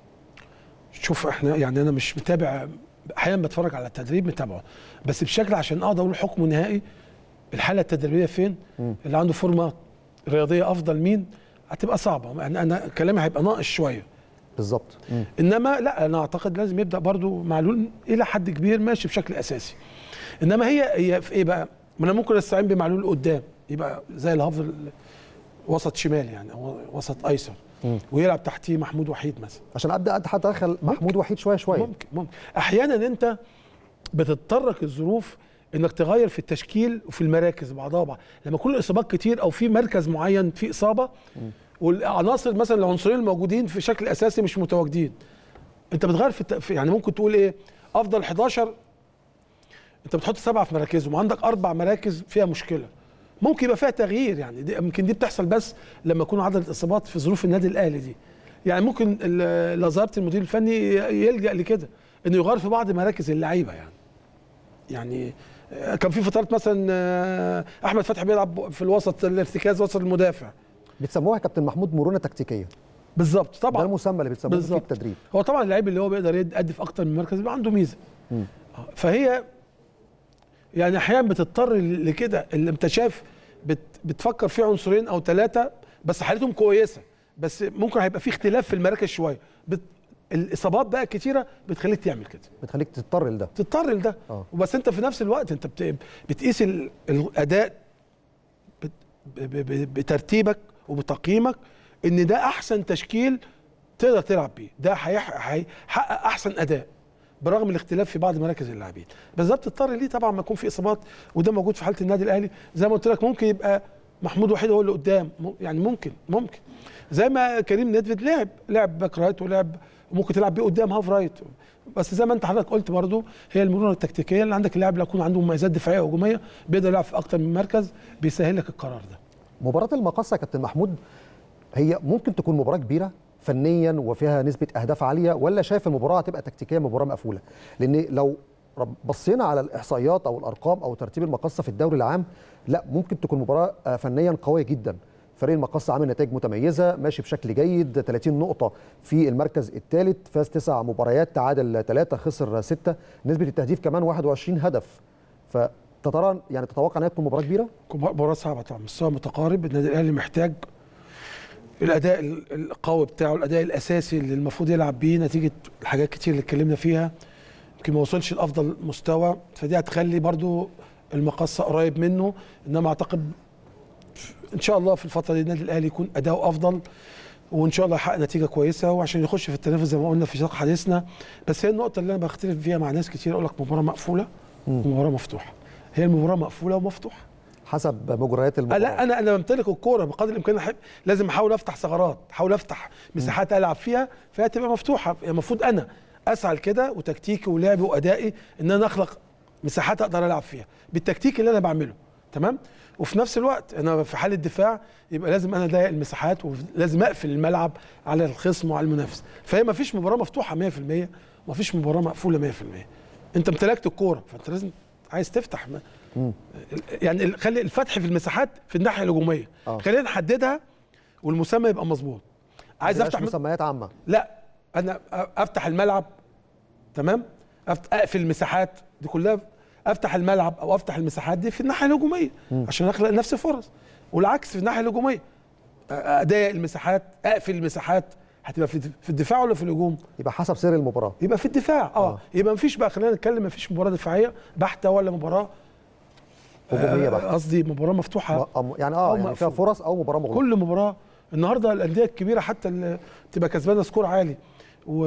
شوف احنا يعني انا مش متابع احيانا بتفرج على التدريب متابعه بس بشكل عشان اقدر اقول حكم نهائي الحاله التدريبيه فين مم. اللي عنده فورمه رياضيه افضل مين هتبقى صعبه يعني انا كلامي هيبقى ناقص شويه بالظبط مم. انما لا انا اعتقد لازم يبدا برضو معلول الى حد كبير ماشي بشكل اساسي انما هي هي في ايه بقى ما انا ممكن استعين بمعلول قدام يبقى زي الهاف ال- وسط شمال يعني او وسط ايسر مم. ويلعب تحتيه محمود وحيد مثلا عشان ابدا اتدخل محمود وحيد شويه شويه ممكن ممكن احيانا انت بتضطرك الظروف انك تغير في التشكيل وفي المراكز بعضها بعض لما يكون الاصابات كتير او في مركز معين فيه اصابه والعناصر مثلا العنصرين الموجودين في شكل اساسي مش متواجدين انت بتغير في, الت... في يعني ممكن تقول ايه افضل 11 انت بتحط سبعه في مراكزهم وعندك اربع مراكز فيها مشكله ممكن يبقى فيها تغيير يعني دي يمكن دي بتحصل بس لما يكون عدد الاصابات في ظروف النادي الاهلي دي يعني ممكن ال- لازارت المدير الفني يلجا لكده انه يغير في بعض مراكز اللعيبه يعني يعني آه، كان في فترات مثلا آه، احمد فتحي بيلعب في الوسط الارتكاز وسط المدافع بتسموها يا كابتن محمود مرونه تكتيكيه بالظبط ده طبعا المسمى اللي بتسموه في بالظبط. التدريب هو طبعا اللعيب اللي هو بيقدر يأدي في اكتر من مركز بيبقى عنده ميزه مم. آه، فهي يعني احيانا بتضطر لكده اللي انت شايف بت بتفكر في عنصرين او ثلاثه بس حالتهم كويسه بس ممكن هيبقى في اختلاف في المراكز شويه بت الاصابات بقى كتيره بتخليك تعمل كده بتخليك تضطر لده تضطر لده اه وبس انت في نفس الوقت انت بت- بتقيس ال- الاداء بت- ب- ب- بترتيبك وبتقييمك ان ده احسن تشكيل تقدر تلعب بيه ده هيح- هيحقق احسن اداء برغم الاختلاف في بعض مراكز اللاعبين بس ده بتضطر ليه طبعا ما يكون في اصابات وده موجود في حاله النادي الاهلي زي ما قلت لك ممكن يبقى محمود وحيد هو اللي قدام م- يعني ممكن ممكن زي ما كريم نيدفيد لعب لعب باك رايت ولعب ممكن تلعب بيه قدام هاف رايت بس زي ما انت حضرتك قلت برضو هي المرونه التكتيكيه اللي عندك اللاعب اللي يكون عنده مميزات دفاعيه وهجوميه بيقدر يلعب في اكتر من مركز بيسهل لك القرار ده مباراة المقصة يا كابتن محمود هي ممكن تكون مباراة كبيرة فنيا وفيها نسبة أهداف عالية ولا شايف المباراة هتبقى تكتيكيا مباراة مقفولة؟ لأن لو رب- بصينا على الإحصائيات أو الأرقام أو ترتيب المقصة في الدوري العام لا ممكن تكون مباراة آه، فنيا قوية جدا فريق المقصة عامل نتائج متميزة ماشي بشكل جيد 30 نقطة في المركز الثالث فاز تسع مباريات تعادل ثلاثة خسر ستة نسبة التهديف كمان 21 هدف فتترى يعني تتوقع انها تكون مباراة كبيرة؟ مباراه صعبه طبعا مستوى متقارب النادي الاهلي محتاج الاداء ال- القوي بتاعه الاداء الاساسي اللي المفروض يلعب بيه نتيجه الحاجات كتير اللي اتكلمنا فيها يمكن ما وصلش لافضل مستوى فدي هتخلي برضو المقصه قريب منه انما اعتقد ان شاء الله في الفتره دي النادي الاهلي يكون اداؤه افضل وان شاء الله يحقق نتيجه كويسه وعشان يخش في التنافس زي ما قلنا في سياق حديثنا بس هي النقطه اللي انا بختلف فيها مع ناس كتير اقول لك مباراه مقفوله ومباراه مفتوحه هي المباراه مقفوله ومفتوحه حسب مجريات آه، المباراة لا انا انا بمتلك الكوره بقدر الامكان أحب لازم احاول افتح ثغرات احاول افتح مساحات العب فيها فهي تبقى مفتوحه المفروض انا اسعى لكده وتكتيكي ولعبي وادائي ان انا اخلق مساحات اقدر العب فيها بالتكتيك اللي انا بعمله تمام وفي نفس الوقت انا في حاله دفاع يبقى لازم انا اضيق المساحات ولازم اقفل الملعب على الخصم وعلى المنافس فهي ما فيش مباراه مفتوحه 100% وما فيش مباراه مقفوله 100% انت امتلكت الكوره فانت لازم عايز تفتح ما يعني ال- خلي الفتح في المساحات في الناحيه الهجوميه آه. خلينا نحددها والمسمى يبقى مظبوط عايز ما افتح تبقاش من... مسميات عامة لا انا أ- افتح الملعب تمام أفت... اقفل المساحات دي كلها افتح الملعب او افتح المساحات دي في الناحيه الهجوميه عشان اخلق لنفسي فرص والعكس في الناحيه الهجوميه أ- اضيق المساحات اقفل المساحات هتبقى في في الدفاع ولا في الهجوم يبقى حسب سير المباراة يبقى في الدفاع اه, آه. آه. يبقى مفيش بقى خلينا نتكلم مفيش مباراه دفاعيه بحته ولا مباراه هجومية آه، بحت قصدي مباراه مفتوحه م- أم- يعني اه أو يعني فيها مقفول. فرص او مباراة مغلقة كل مباراه النهارده الانديه الكبيره حتى اللي تبقى كسبانه سكور عالي و...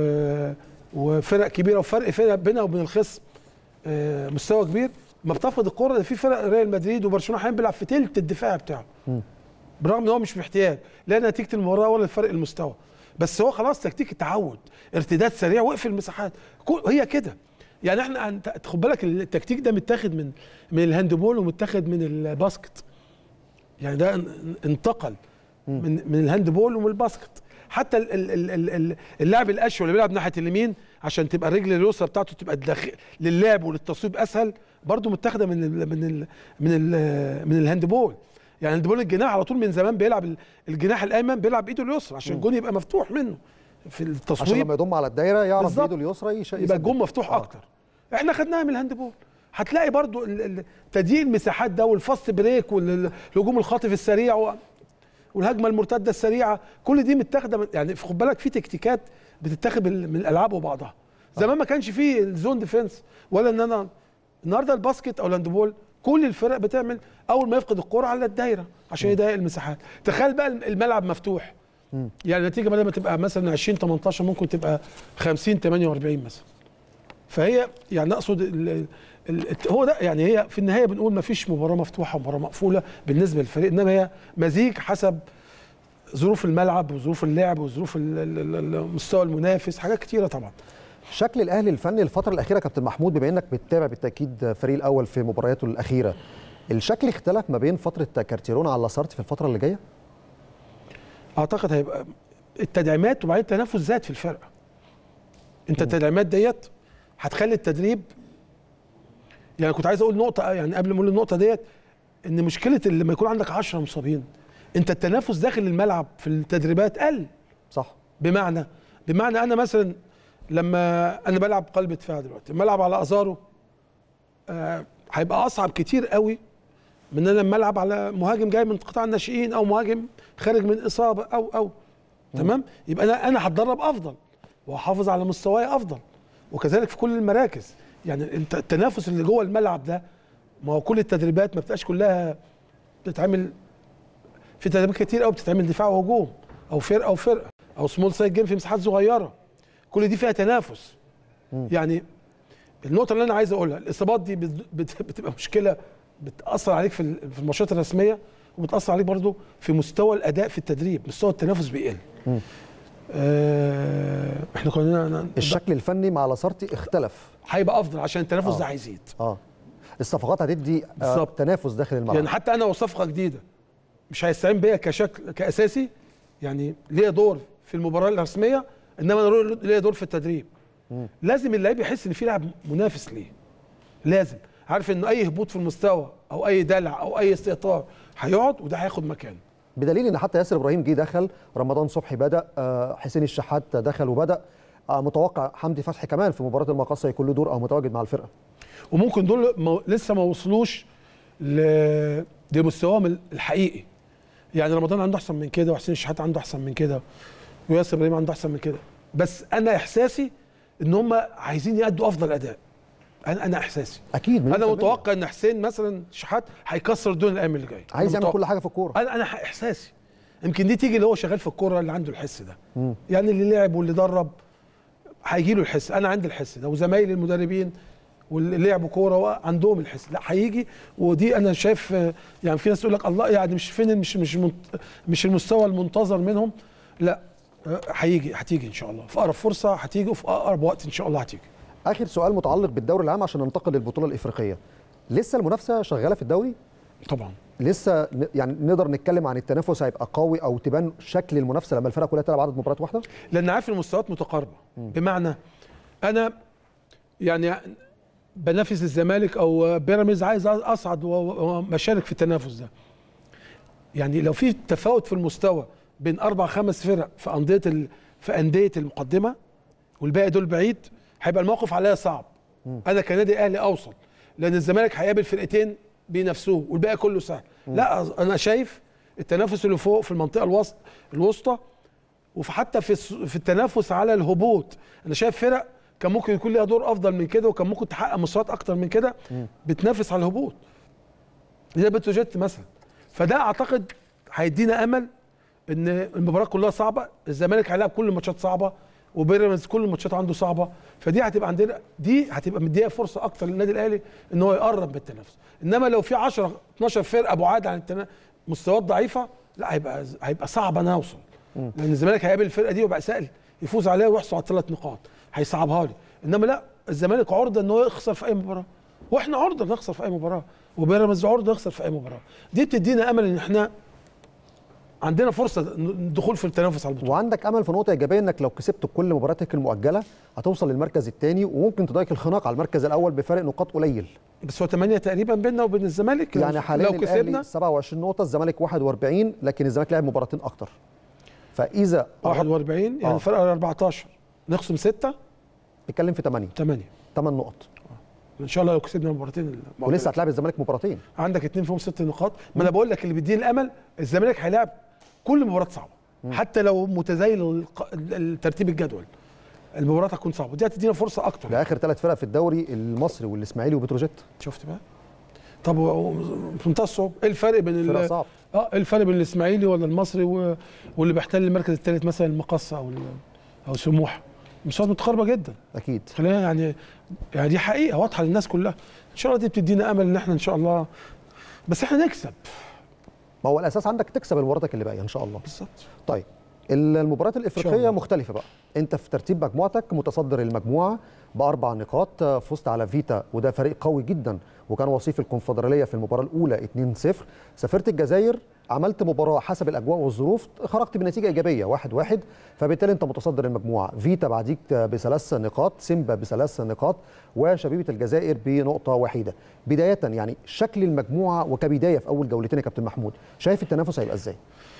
وفرق كبيره وفرق فرق بينها وبين الخصم آه، مستوى كبير ما بتفقد الكره ده في فرق ريال مدريد وبرشلونه احيانا بيلعب في تلت الدفاع بتاعه برغم ان هو مش محتاج لا نتيجه المباراه ولا فرق المستوى بس هو خلاص تكتيك التعود ارتداد سريع واقفل المساحات كل- هي كده يعني احنا أنت- خد بالك التكتيك ده متاخد من من الهاندبول ومتاخد من الباسكت يعني ده ان- انتقل من من الهاندبول ومن الباسكت حتى ال- ال- ال- ال- ال- اللاعب الاشول اللي بيلعب ناحيه اليمين عشان تبقى الرجل اليسرى بتاعته تبقى داخل للعب وللتصويب اسهل برضه متاخده من ال من ال من ال من الهاندبول يعني الهاندبول الجناح على طول من زمان بيلعب ال- الجناح الايمن بيلعب بايده اليسرى عشان الجون يبقى مفتوح منه في عشان التصويب لما يضم على الدايرة يعرف بالظبط. بايده اليسرى يش- يبقى يسدد. الجون مفتوح آه. اكتر احنا خدناها من الهاندبول هتلاقي برضو ال- ال- تضييق المساحات ده والفاست بريك والهجوم الخاطف السريع و- والهجمه المرتده السريعه كل دي متاخده من- يعني خد بالك في تكتيكات بتتاخد من من الالعاب وبعضها زمان ما كانش فيه الزون ديفense ولا ان انا النهارده الباسكت او الهاندبول كل الفرق بتعمل اول ما يفقد الكره على الدايره عشان يضيق المساحات تخيل بقى الملعب مفتوح يعني النتيجه بدل ما تبقى مثلا 20 18 ممكن تبقى 50 48 مثلا فهي يعني اقصد ال ال هو ده يعني هي في النهايه بنقول ما فيش مباراه مفتوحه ومباراه مقفوله بالنسبه للفريق انما هي مزيج حسب ظروف الملعب وظروف اللعب وظروف ال- ال- ال- المستوى المنافس حاجات كتيره طبعا شكل الاهلي الفني الفتره الاخيره كابتن محمود بما انك بتتابع بالتاكيد الفريق الاول في مبارياته الاخيره الشكل اختلف ما بين فتره كارتيرون على لاسارتي في الفتره اللي جايه اعتقد هيبقى التدعيمات وبعدين التنافس زاد في الفرقه انت التدعيمات ديت هتخلي التدريب يعني كنت عايز اقول نقطه يعني قبل ما اقول النقطه ديت ان مشكله اللي لما يكون عندك 10 مصابين انت التنافس داخل الملعب في التدريبات قل صح بمعنى بمعنى انا مثلا لما انا بلعب قلب دفاع دلوقتي لما العب على ازارو آه، هيبقى اصعب كتير قوي من ان انا لما العب على مهاجم جاي من قطاع الناشئين او مهاجم خارج من اصابه او او تمام يبقى انا انا هتدرب افضل وهحافظ على مستواي افضل وكذلك في كل المراكز يعني انت التنافس اللي جوه الملعب ده ما هو كل التدريبات ما بتبقاش كلها بتتعمل في تدريبات كتير قوي بتتعمل دفاع وهجوم او فرقه وفرقه او سمول سايد جيم في مساحات صغيره كل دي فيها تنافس يعني النقطه اللي انا عايز اقولها الاصابات دي بت- بت- بتبقى مشكله بتاثر عليك في ال- في الماتشات الرسميه وبتاثر عليك برضو في مستوى الاداء في التدريب مستوى التنافس بيقل آه احنا كنا الشكل الفني مع لاسارتي اختلف هيبقى افضل عشان التنافس آه. ده هيزيد اه الصفقات هتدي آه بالظبط. تنافس داخل الملعب يعني حتى انا وصفقه جديده مش هيستعين بيا كشكل كاساسي يعني ليا دور في المباراه الرسميه انما انا ليا دور في التدريب لازم اللعيب يحس ان في لاعب منافس ليه لازم عارف انه اي هبوط في المستوى او اي دلع او اي استهتار هيقعد وده هياخد مكانه بدليل ان حتى ياسر ابراهيم جه دخل رمضان صبحي بدا آه حسين الشحات دخل وبدا آه متوقع حمدي فتحي كمان في مباراه المقاصه يكون له دور او متواجد مع الفرقه وممكن دول مو لسه ما وصلوش ل- لمستواهم الحقيقي يعني رمضان عنده احسن من كده وحسين الشحات عنده احسن من كده وياسر ابراهيم عنده احسن من كده بس انا احساسي ان هم عايزين يأدوا افضل اداء انا انا احساسي اكيد مليون انا في المية. متوقع ان حسين مثلا شحات هيكسر الدنيا الايام اللي جايه عايز أنا يعمل متوقع. كل حاجه في الكوره انا انا احساسي يمكن دي تيجي اللي هو شغال في الكوره اللي عنده الحس ده يعني اللي لعب واللي درب هيجي له الحس انا عندي الحس ده وزمايلي المدربين واللي لعبوا كوره عندهم الحس لا هيجي ودي انا شايف آه، يعني في ناس تقول لك الله يعني مش فين مش مش منت- مش المستوى المنتظر منهم لا آه، هيجي هتيجي ان شاء الله في اقرب فرصه هتيجي وفي اقرب وقت ان شاء الله هتيجي اخر سؤال متعلق بالدوري العام عشان ننتقل للبطوله الافريقيه لسه المنافسه شغاله في الدوري طبعا لسه ن- يعني نقدر نتكلم عن التنافس هيبقى قوي او تبان شكل المنافسه لما الفرقه كلها تلعب عدد مباريات واحده لان عارف المستويات متقاربه بمعنى انا يعني بنافس الزمالك او بيراميدز عايز اصعد و- ومشارك في التنافس ده يعني لو في تفاوت في المستوى بين اربع خمس فرق في انديه ال... في انديه المقدمه والباقي دول بعيد هيبقى الموقف عليا صعب انا كنادي اهلي اوصل لان الزمالك هيقابل فرقتين بينافسوه والباقي كله سهل لا انا شايف التنافس اللي فوق في المنطقه الوسط الوسطى وفي حتى في الس- في التنافس على الهبوط انا شايف فرق كان ممكن يكون ليها دور افضل من كده وكان ممكن تحقق مستويات اكتر من كده بتنافس على الهبوط زي بتروجيت مثلا فده اعتقد هيدينا امل ان المباراه كلها صعبه الزمالك هيلعب كل الماتشات صعبه وبيراميدز كل الماتشات عنده صعبه فدي هتبقى عندنا دي هتبقى مديها فرصه اكتر للنادي الاهلي ان هو يقرب من التنافس انما لو في 10 12 فرقه بعاد عن التنا... مستويات ضعيفه لا هيبقى هيبقى صعب انا اوصل لان الزمالك هيقابل الفرقه دي ويبقى سهل يفوز عليها ويحصل على ثلاث نقاط هيصعبها لي انما لا الزمالك عرضه ان هو يخسر في اي مباراه واحنا عرضه نخسر في اي مباراه وبيراميدز عرضه يخسر في اي مباراه دي بتدينا امل ان احنا عندنا فرصه الدخول في التنافس على البطوله وعندك امل في نقطه ايجابيه انك لو كسبت كل مباراتك المؤجله هتوصل للمركز الثاني وممكن تضايق الخناق على المركز الاول بفارق نقاط قليل بس هو 8 تقريبا بيننا وبين الزمالك يعني حاليا لو كسبنا الاهلي 27 نقطه الزمالك 41 لكن الزمالك لعب مباراتين اكتر فاذا 41 يعني آه. الفرق 14 نخصم 6 بيتكلم في 8 8 8 نقط ان شاء الله لو كسبنا المباراتين ولسه هتلاعب الزمالك مباراتين عندك اتنين فيهم ست نقاط ما انا بقول لك اللي بيديني الامل الزمالك هيلاعب كل مباراه صعبه حتى لو متزايل الق- الترتيب الجدول المباراه هتكون صعبه دي هتدينا فرصه اكتر ده اخر ثلاث فرق في الدوري المصري والاسماعيلي وبتروجيت شفت بقى طب و- و- في منتهى الصعوبه ايه الفرق بين فرق ال- صعب اه ايه الفرق بين الاسماعيلي ولا المصري و... واللي بيحتل المركز الثالث مثلا المقصه او ال... او سموحه مستويات متقاربه جدا اكيد خلينا يعني يعني دي حقيقه واضحه للناس كلها ان شاء الله دي بتدينا امل ان احنا ان شاء الله بس احنا نكسب ما هو الاساس عندك تكسب المباراتك اللي باقيه ان شاء الله بالظبط طيب المباريات شاء الافريقيه الله. مختلفه بقى انت في ترتيب مجموعتك متصدر المجموعه باربع نقاط فزت على فيتا وده فريق قوي جدا وكان وصيف الكونفدراليه في المباراه الاولى 2-0 سافرت الجزائر عملت مباراه حسب الاجواء والظروف خرجت بنتيجه ايجابيه 1-1 واحد واحد فبالتالي انت متصدر المجموعه فيتا بعديك بثلاث نقاط سيمبا بثلاث نقاط وشبيبه الجزائر بنقطه وحيده بدايه يعني شكل المجموعه وكبدايه في اول جولتين يا كابتن محمود شايف التنافس هيبقى ازاي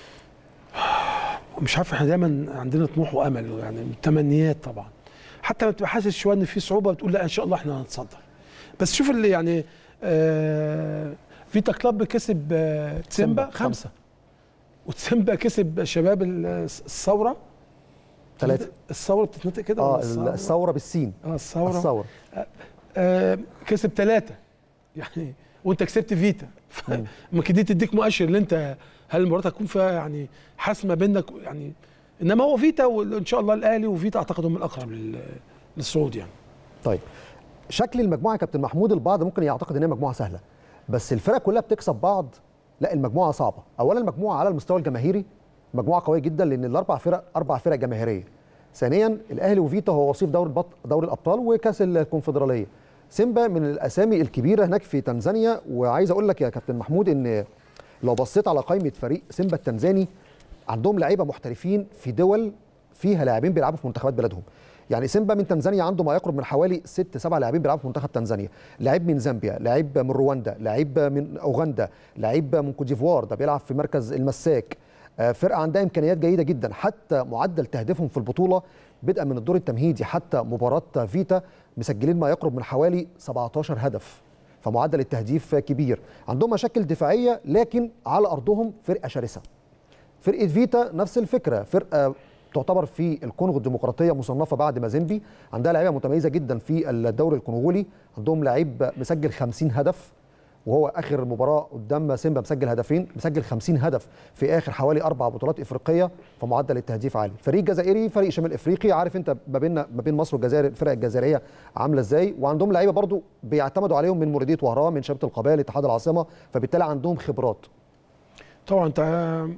مش عارف احنا دايما عندنا طموح وامل يعني تمنيات طبعا حتى لما بتبقى حاسس شويه ان في صعوبه بتقول لا ان شاء الله احنا هنتصدر بس شوف اللي يعني آه فيتا كلاب كسب آه تسيمبا سيمبا، خمسه وتسيمبا كسب شباب ال- الثوره ثلاثه الثوره بتتنطق كده اه ولا الثورة؟ الثوره بالسين اه الثوره الثوره آه كسب ثلاثه يعني وانت كسبت فيتا ممكن دي تديك مؤشر ان انت هل المباراه هتكون فيها يعني حاسمه بينك يعني انما هو فيتا وان شاء الله الاهلي وفيتا اعتقد هم الاقرب لل- للصعود يعني طيب شكل المجموعه يا كابتن محمود البعض ممكن يعتقد ان هي مجموعه سهله بس الفرق كلها بتكسب بعض لا المجموعه صعبه اولا المجموعه على المستوى الجماهيري مجموعه قويه جدا لان الاربع فرق اربع فرق جماهيريه ثانيا الاهلي وفيتا هو وصيف دوري البط... دوري الابطال وكاس الكونفدراليه سيمبا من الاسامي الكبيره هناك في تنزانيا وعايز اقول لك يا كابتن محمود ان لو بصيت على قائمه فريق سيمبا التنزاني عندهم لعيبه محترفين في دول فيها لاعبين بيلعبوا في منتخبات بلادهم يعني سيمبا من تنزانيا عنده ما يقرب من حوالي ست سبع لاعبين بيلعبوا في منتخب تنزانيا لعيب من زامبيا لعيب من رواندا لعيب من اوغندا لعيب من كوتيفوار ده بيلعب في مركز المساك آه، فرقه عندها امكانيات جيده جدا حتى معدل تهديفهم في البطوله بدءا من الدور التمهيدي حتى مباراه فيتا مسجلين ما يقرب من حوالي 17 هدف فمعدل التهديف كبير عندهم مشاكل دفاعيه لكن على ارضهم فرقه شرسه فرقه فيتا نفس الفكره فرقه تعتبر في الكونغو الديمقراطيه مصنفه بعد مازيمبي عندها لعيبه متميزه جدا في الدوري الكونغولي عندهم لعيب مسجل 50 هدف وهو اخر مباراه قدام سيمبا مسجل هدفين مسجل 50 هدف في اخر حوالي اربع بطولات افريقيه فمعدل التهديف عالي فريق جزائري فريق شمال افريقي عارف انت ما بين ما بين مصر والجزائر الفرق الجزائريه عامله ازاي وعندهم لعيبه برضو بيعتمدوا عليهم من مريديه وهران من شبكه القبائل اتحاد العاصمه فبالتالي عندهم خبرات طبعا انت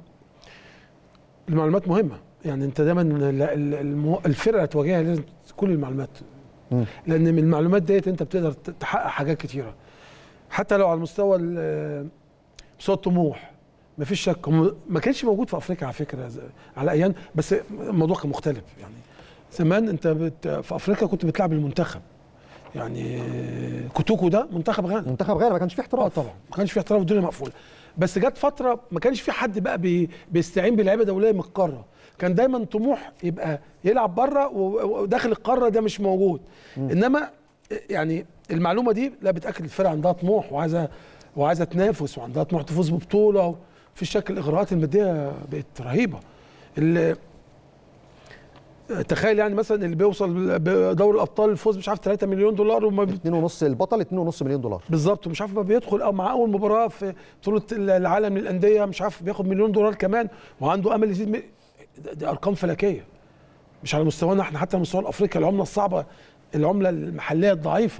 المعلومات مهمه يعني انت دايما ال- ال- المو- الفرقه تواجهها لازم كل المعلومات مم. لان من المعلومات ديت انت بتقدر ت- تحقق حاجات كتيره حتى لو على المستوى ال- مستوى الطموح ما فيش شك هم ما كانش موجود في افريقيا على فكره ز- على ايام بس الموضوع كان مختلف يعني زمان انت بت في افريقيا كنت بتلعب المنتخب يعني كوتوكو ده منتخب غانا منتخب غانا ما كانش فيه اه احتراف طبعا ما كانش في احتراف الدنيا مقفوله بس جت فتره ما كانش في حد بقى بي بيستعين بلعيبه دوليه من القاره كان دايما طموح يبقى يلعب بره و- وداخل القاره ده مش موجود انما يعني المعلومه دي لا بتاكد الفرقه عندها طموح وعايزه وعايزه تنافس وعندها طموح تفوز ببطوله في الشكل الاغراءات الماديه بقت رهيبه ال- تخيل يعني مثلا اللي بيوصل بدوري الابطال الفوز مش عارف 3 مليون دولار وما 2.5 البطل 2.5 مليون دولار بالظبط ومش عارف ما بيدخل او مع اول مباراه في بطوله العالم للانديه مش عارف بياخد مليون دولار كمان وعنده امل يزيد م- ده- دي ارقام فلكيه مش على مستوانا احنا حتى على مستوى الافريقي العمله الصعبه العمله المحليه الضعيفه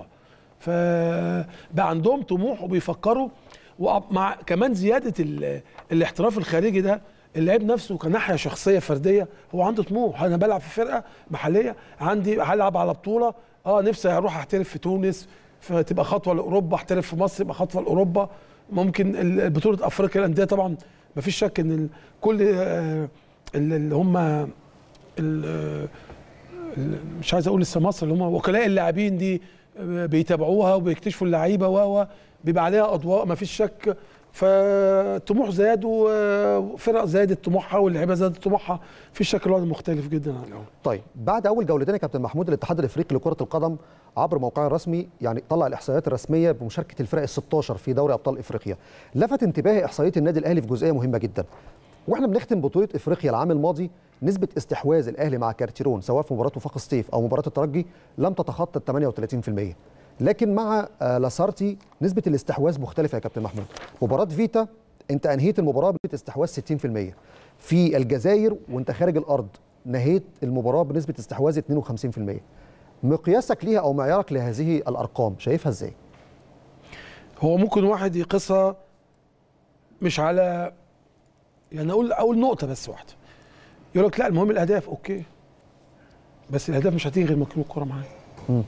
فبقى عندهم طموح وبيفكروا ومع كمان زياده ال- الاحتراف الخارجي ده اللعيب نفسه كناحيه شخصيه فرديه هو عنده طموح انا بلعب في فرقه محليه عندي هلعب على بطوله اه نفسي اروح احترف في تونس فتبقى خطوه لاوروبا احترف في مصر يبقى خطوه لاوروبا ممكن ال- بطوله افريقيا الانديه طبعا ما فيش شك ان ال- كل آه، ال- اللي هم ال- ال- مش عايز اقول لسه مصر اللي هم وكلاء اللاعبين دي آه، بيتابعوها وبيكتشفوا اللعيبه و و بيبقى عليها اضواء ما فيش شك فالطموح زاد وفرق زادت طموحها واللعيبه زادت طموحها في شك الوضع مختلف جدا عن الاول طيب بعد اول جولتين يا كابتن محمود الاتحاد الافريقي لكره القدم عبر موقعه الرسمي يعني طلع الاحصائيات الرسميه بمشاركه الفرق ال 16 في دوري ابطال افريقيا لفت انتباهي احصائيه النادي الاهلي في جزئيه مهمه جدا واحنا بنختم بطوله افريقيا العام الماضي نسبه استحواذ الاهلي مع كارتيرون سواء في مباراه وفاق سطيف او مباراه الترجي لم تتخطى ال 38% لكن مع آه، لاسارتي نسبه الاستحواذ مختلفه يا كابتن محمود مباراه فيتا انت انهيت المباراه بنسبه استحواذ 60% في الجزائر وانت خارج الارض نهيت المباراه بنسبه استحواذ 52% مقياسك ليها او معيارك لهذه الارقام شايفها ازاي هو ممكن واحد يقيسها مش على يعني اقول اقول نقطه بس واحده يقول لك لا المهم الاهداف اوكي بس الاهداف مش هتيجي غير ما تكون الكوره معايا مم.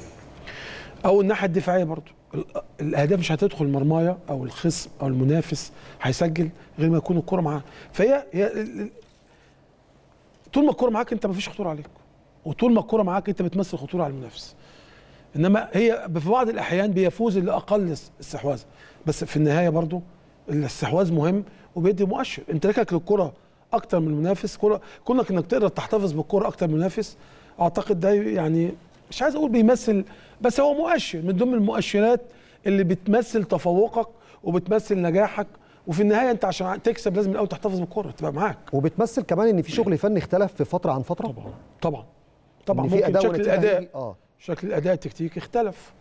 او الناحيه الدفاعيه برضو ال- الاهداف مش هتدخل المرمايه او الخصم او المنافس هيسجل غير ما يكون الكوره معاه فهي هي ال- ال- طول ما الكوره معاك انت مفيش خطوره عليك وطول ما الكوره معاك انت بتمثل خطوره على المنافس انما هي في بعض الاحيان بيفوز اللي اقل اس- استحواذ بس في النهايه برضو الاستحواذ مهم وبيدي مؤشر انت لكك للكره اكتر من المنافس كرة كونك انك تقدر تحتفظ بالكره اكتر من المنافس اعتقد ده يعني مش عايز اقول بيمثل بس هو مؤشر من ضمن المؤشرات اللي بتمثل تفوقك وبتمثل نجاحك وفي النهايه انت عشان تكسب لازم الاول تحتفظ بالكره تبقى معاك وبتمثل كمان ان في شغل فني اختلف في فتره عن فتره طبعا طبعا طبعا إن في ممكن أداء شكل ونتيجة الاداء هيجي- اه شكل الاداء التكتيكي اختلف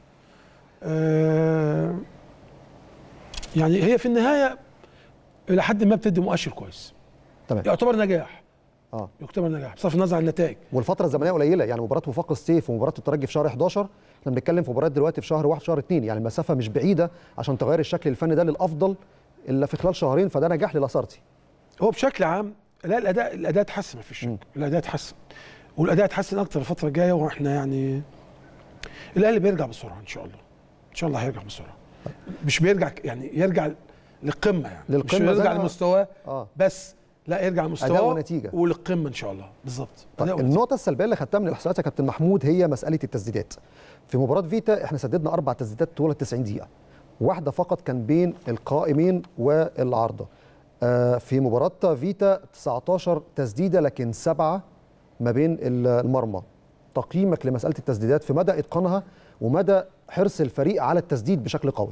آه يعني هي في النهايه الى حد ما بتدي مؤشر كويس تمام يعتبر نجاح اه يعتبر نجاح بصرف النظر عن النتائج والفتره الزمنيه قليله يعني مباراه وفاق السيف ومباراه الترجي في شهر 11 احنا بنتكلم في مباريات دلوقتي في شهر 1 شهر 2 يعني المسافه مش بعيده عشان تغير الشكل الفني ده للافضل الا في خلال شهرين فده نجاح للاسارتي هو بشكل عام لا الاداء الاداء اتحسن ما فيش شك الاداء اتحسن والاداء اتحسن اكتر الفتره الجايه واحنا يعني الاهلي بيرجع بسرعه ان شاء الله ان شاء الله هيرجع بسرعه مش بيرجع ك- يعني يرجع للقمه يعني مش للقمة زي يرجع ما- لمستواه اه بس لا يرجع لمستواه أداء ونتيجة. وللقمه ان شاء الله بالظبط أداء طيب ونتيجة. النقطة السلبية اللي خدتها من الإحصائيات يا كابتن محمود هي مسألة التسديدات. في مباراة فيتا احنا سددنا أربع تسديدات طول ال 90 دقيقة. واحدة فقط كان بين القائمين والعارضة. آه في مباراة فيتا 19 تسديدة لكن سبعة ما بين ال- المرمى. تقييمك لمسألة التسديدات في مدى إتقانها ومدى حرص الفريق على التسديد بشكل قوي.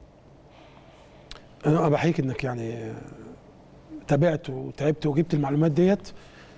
انا بحييك انك يعني تابعت وتعبت وجبت المعلومات ديت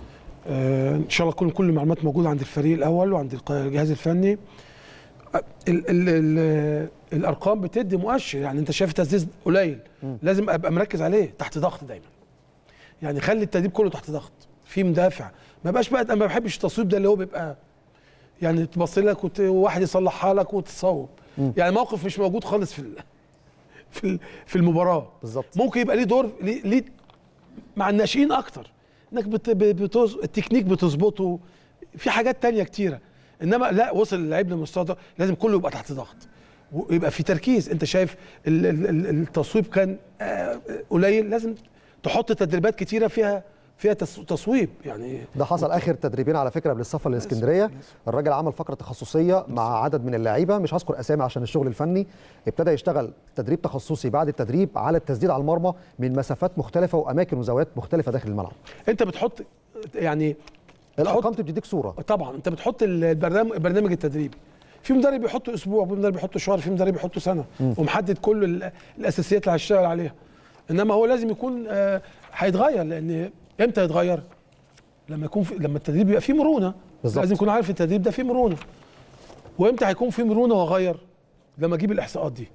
آه، ان شاء الله تكون كل المعلومات موجوده عند الفريق الاول وعند الق- الجهاز الفني آه، ال ال ال الارقام بتدي مؤشر يعني انت شايف تسديد قليل لازم ابقى مركز عليه تحت ضغط دايما يعني خلي التدريب كله تحت ضغط في مدافع ما بقاش بقى انا ما بحبش التصويب ده اللي هو بيبقى يعني تبص لك وت- وواحد يصلحها لك وتصوب يعني موقف مش موجود خالص في ال- في ال- في المباراه بالظبط. ممكن يبقى ليه دور ليه, ليه مع الناشئين اكتر انك بت بتز... التكنيك بتظبطه في حاجات تانية كتيره انما لا وصل اللعيب للمستوى ده لازم كله يبقى تحت ضغط ويبقى في تركيز انت شايف ال- ال- ال- التصويب كان آه، قليل لازم تحط تدريبات كتيره فيها فيها تس- تصويب يعني ده حصل اخر تدريبين على فكره قبل السفر لاسكندريه الراجل عمل فقره تخصصيه مع عدد من اللعيبه مش هذكر اسامي عشان الشغل الفني ابتدى يشتغل تدريب تخصصي بعد التدريب على التسديد على المرمى من مسافات مختلفه واماكن وزوايات مختلفه داخل الملعب انت بتحط يعني الارقام بتديك صوره طبعا انت بتحط البرنامج البرنامج التدريبي في مدرب يحط اسبوع في مدرب يحط شهر في مدرب يحط سنه ومحدد كل ال- الاساسيات اللي هيشتغل عليها انما هو لازم يكون آه، هيتغير لان امتى يتغير لما يكون في لما التدريب يبقى فيه مرونه بالظبط. لازم يكون عارف التدريب ده فيه مرونه وامتى هيكون فيه مرونه واغير لما اجيب الاحصاءات دي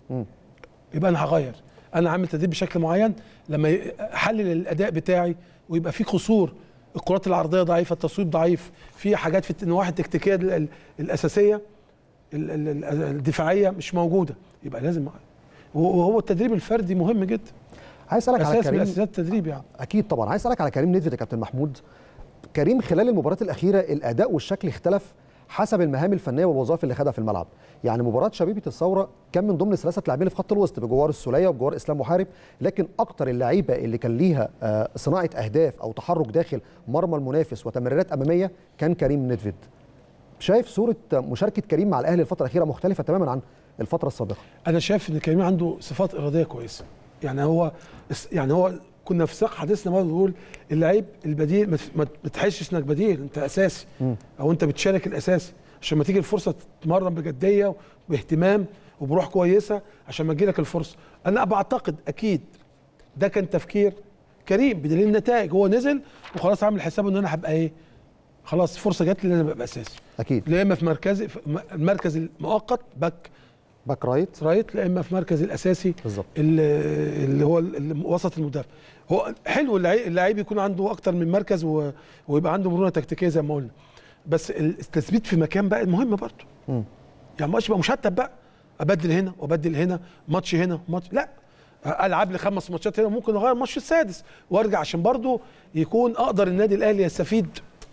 يبقى انا هغير انا عامل تدريب بشكل معين لما ي- احلل الاداء بتاعي ويبقى في قصور الكرات العرضيه ضعيفه التصويب ضعيف في حاجات في النواحي التكتيكيه ال- ال- الاساسيه ال- ال- ال- الدفاعيه مش موجوده يبقى لازم وهو التدريب الفردي مهم جدا عايز اسالك على اساس من كريم اساسيات التدريب يعني اكيد طبعا عايز اسالك على كريم نيدفيد يا كابتن محمود كريم خلال المباراه الاخيره الاداء والشكل اختلف حسب المهام الفنيه والوظائف اللي خدها في الملعب يعني مباراه شبيبه الثوره كان من ضمن ثلاثه لاعبين في خط الوسط بجوار السوليه وبجوار اسلام محارب لكن اكتر اللعيبه اللي كان ليها آه، صناعه اهداف او تحرك داخل مرمى المنافس وتمريرات اماميه كان كريم نيدفيد شايف صوره مشاركه كريم مع الاهلي الفتره الاخيره مختلفه تماما عن الفتره السابقه انا شايف ان كريم عنده صفات اراديه كويسه يعني هو يعني هو كنا في سياق حديثنا برضه بنقول اللعيب البديل ما تف- ما تحسش انك بديل انت اساسي او انت بتشارك الاساسي عشان ما تيجي الفرصه تتمرن بجديه وباهتمام وبروح كويسه عشان ما تجيلك الفرصه انا بعتقد اكيد ده كان تفكير كريم بدليل النتائج هو نزل وخلاص عامل حسابه ان انا هبقى ايه خلاص فرصه جات لي لازم ابقى اساسي اكيد لا اما في مركزي في م- المركز المؤقت باك باك رايت رايت لا اما في مركز الاساسي بالظبط. اللي اللي هو ال- وسط المدافع هو حلو اللعيب اللعيب يكون عنده اكتر من مركز و... ويبقى عنده مرونه تكتيكيه زي ما قلنا بس التثبيت في مكان بقى مهم برضه يعني ما يبقى مشتت بقى ابدل هنا وابدل هنا ماتش هنا ماتش لا العب لي خمس ماتشات هنا ممكن اغير الماتش السادس وارجع عشان برضه يكون اقدر النادي الاهلي يستفيد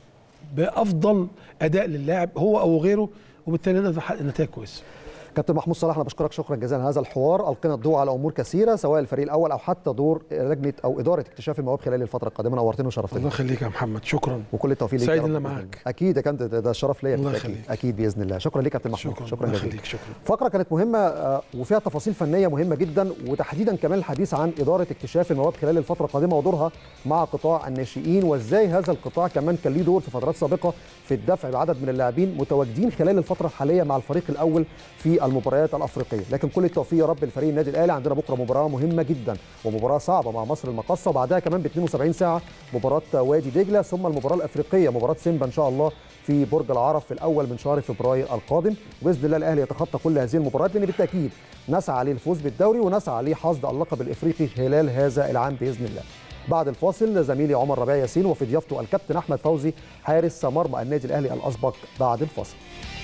بافضل اداء للاعب هو او غيره وبالتالي نقدر نحقق نتائج كويسه كابتن محمود صلاح انا بشكرك شكرا جزيلا على هذا الحوار القينا الضوء على امور كثيره سواء الفريق الاول او حتى دور لجنه او اداره اكتشاف المواهب خلال الفتره القادمه نورتني وشرفتني الله يخليك يا محمد شكرا وكل التوفيق ليك سعيد يا رب إن أنا بإذن معاك. الله. اكيد يا كابتن ده- ده شرف ليا الله بالتأكيد. يخليك. اكيد باذن الله شكرا ليك يا كابتن محمود شكرا شكرا الله جزيلا يخليك شكرا فقرة كانت مهمة آه، وفيها تفاصيل فنية مهمة جدا وتحديدا كمان الحديث عن إدارة اكتشاف المواهب خلال الفترة القادمة ودورها مع قطاع الناشئين وإزاي هذا القطاع كمان كان ليه دور في فترات سابقة في الدفع بعدد من اللاعبين متواجدين خلال الفترة الحالية مع الفريق الأول في المباريات الأفريقية لكن كل التوفيق يا رب لفريق النادي الأهلي عندنا بكرة مباراة مهمة جدا ومباراة صعبة مع مصر المقاصة وبعدها كمان ب 72 ساعة مباراة وادي دجلة ثم المباراة الأفريقية مباراة سيمبا إن شاء الله في برج العرب في الأول من شهر فبراير القادم وبإذن الله الأهلي يتخطى كل هذه المباريات لأن بالتأكيد نسعى للفوز بالدوري ونسعى لحصد اللقب الإفريقي خلال هذا العام بإذن الله بعد الفاصل زميلي عمر ربيع ياسين وفي ضيافته الكابتن أحمد فوزي حارس مرمى النادي الأهلي الأسبق بعد الفاصل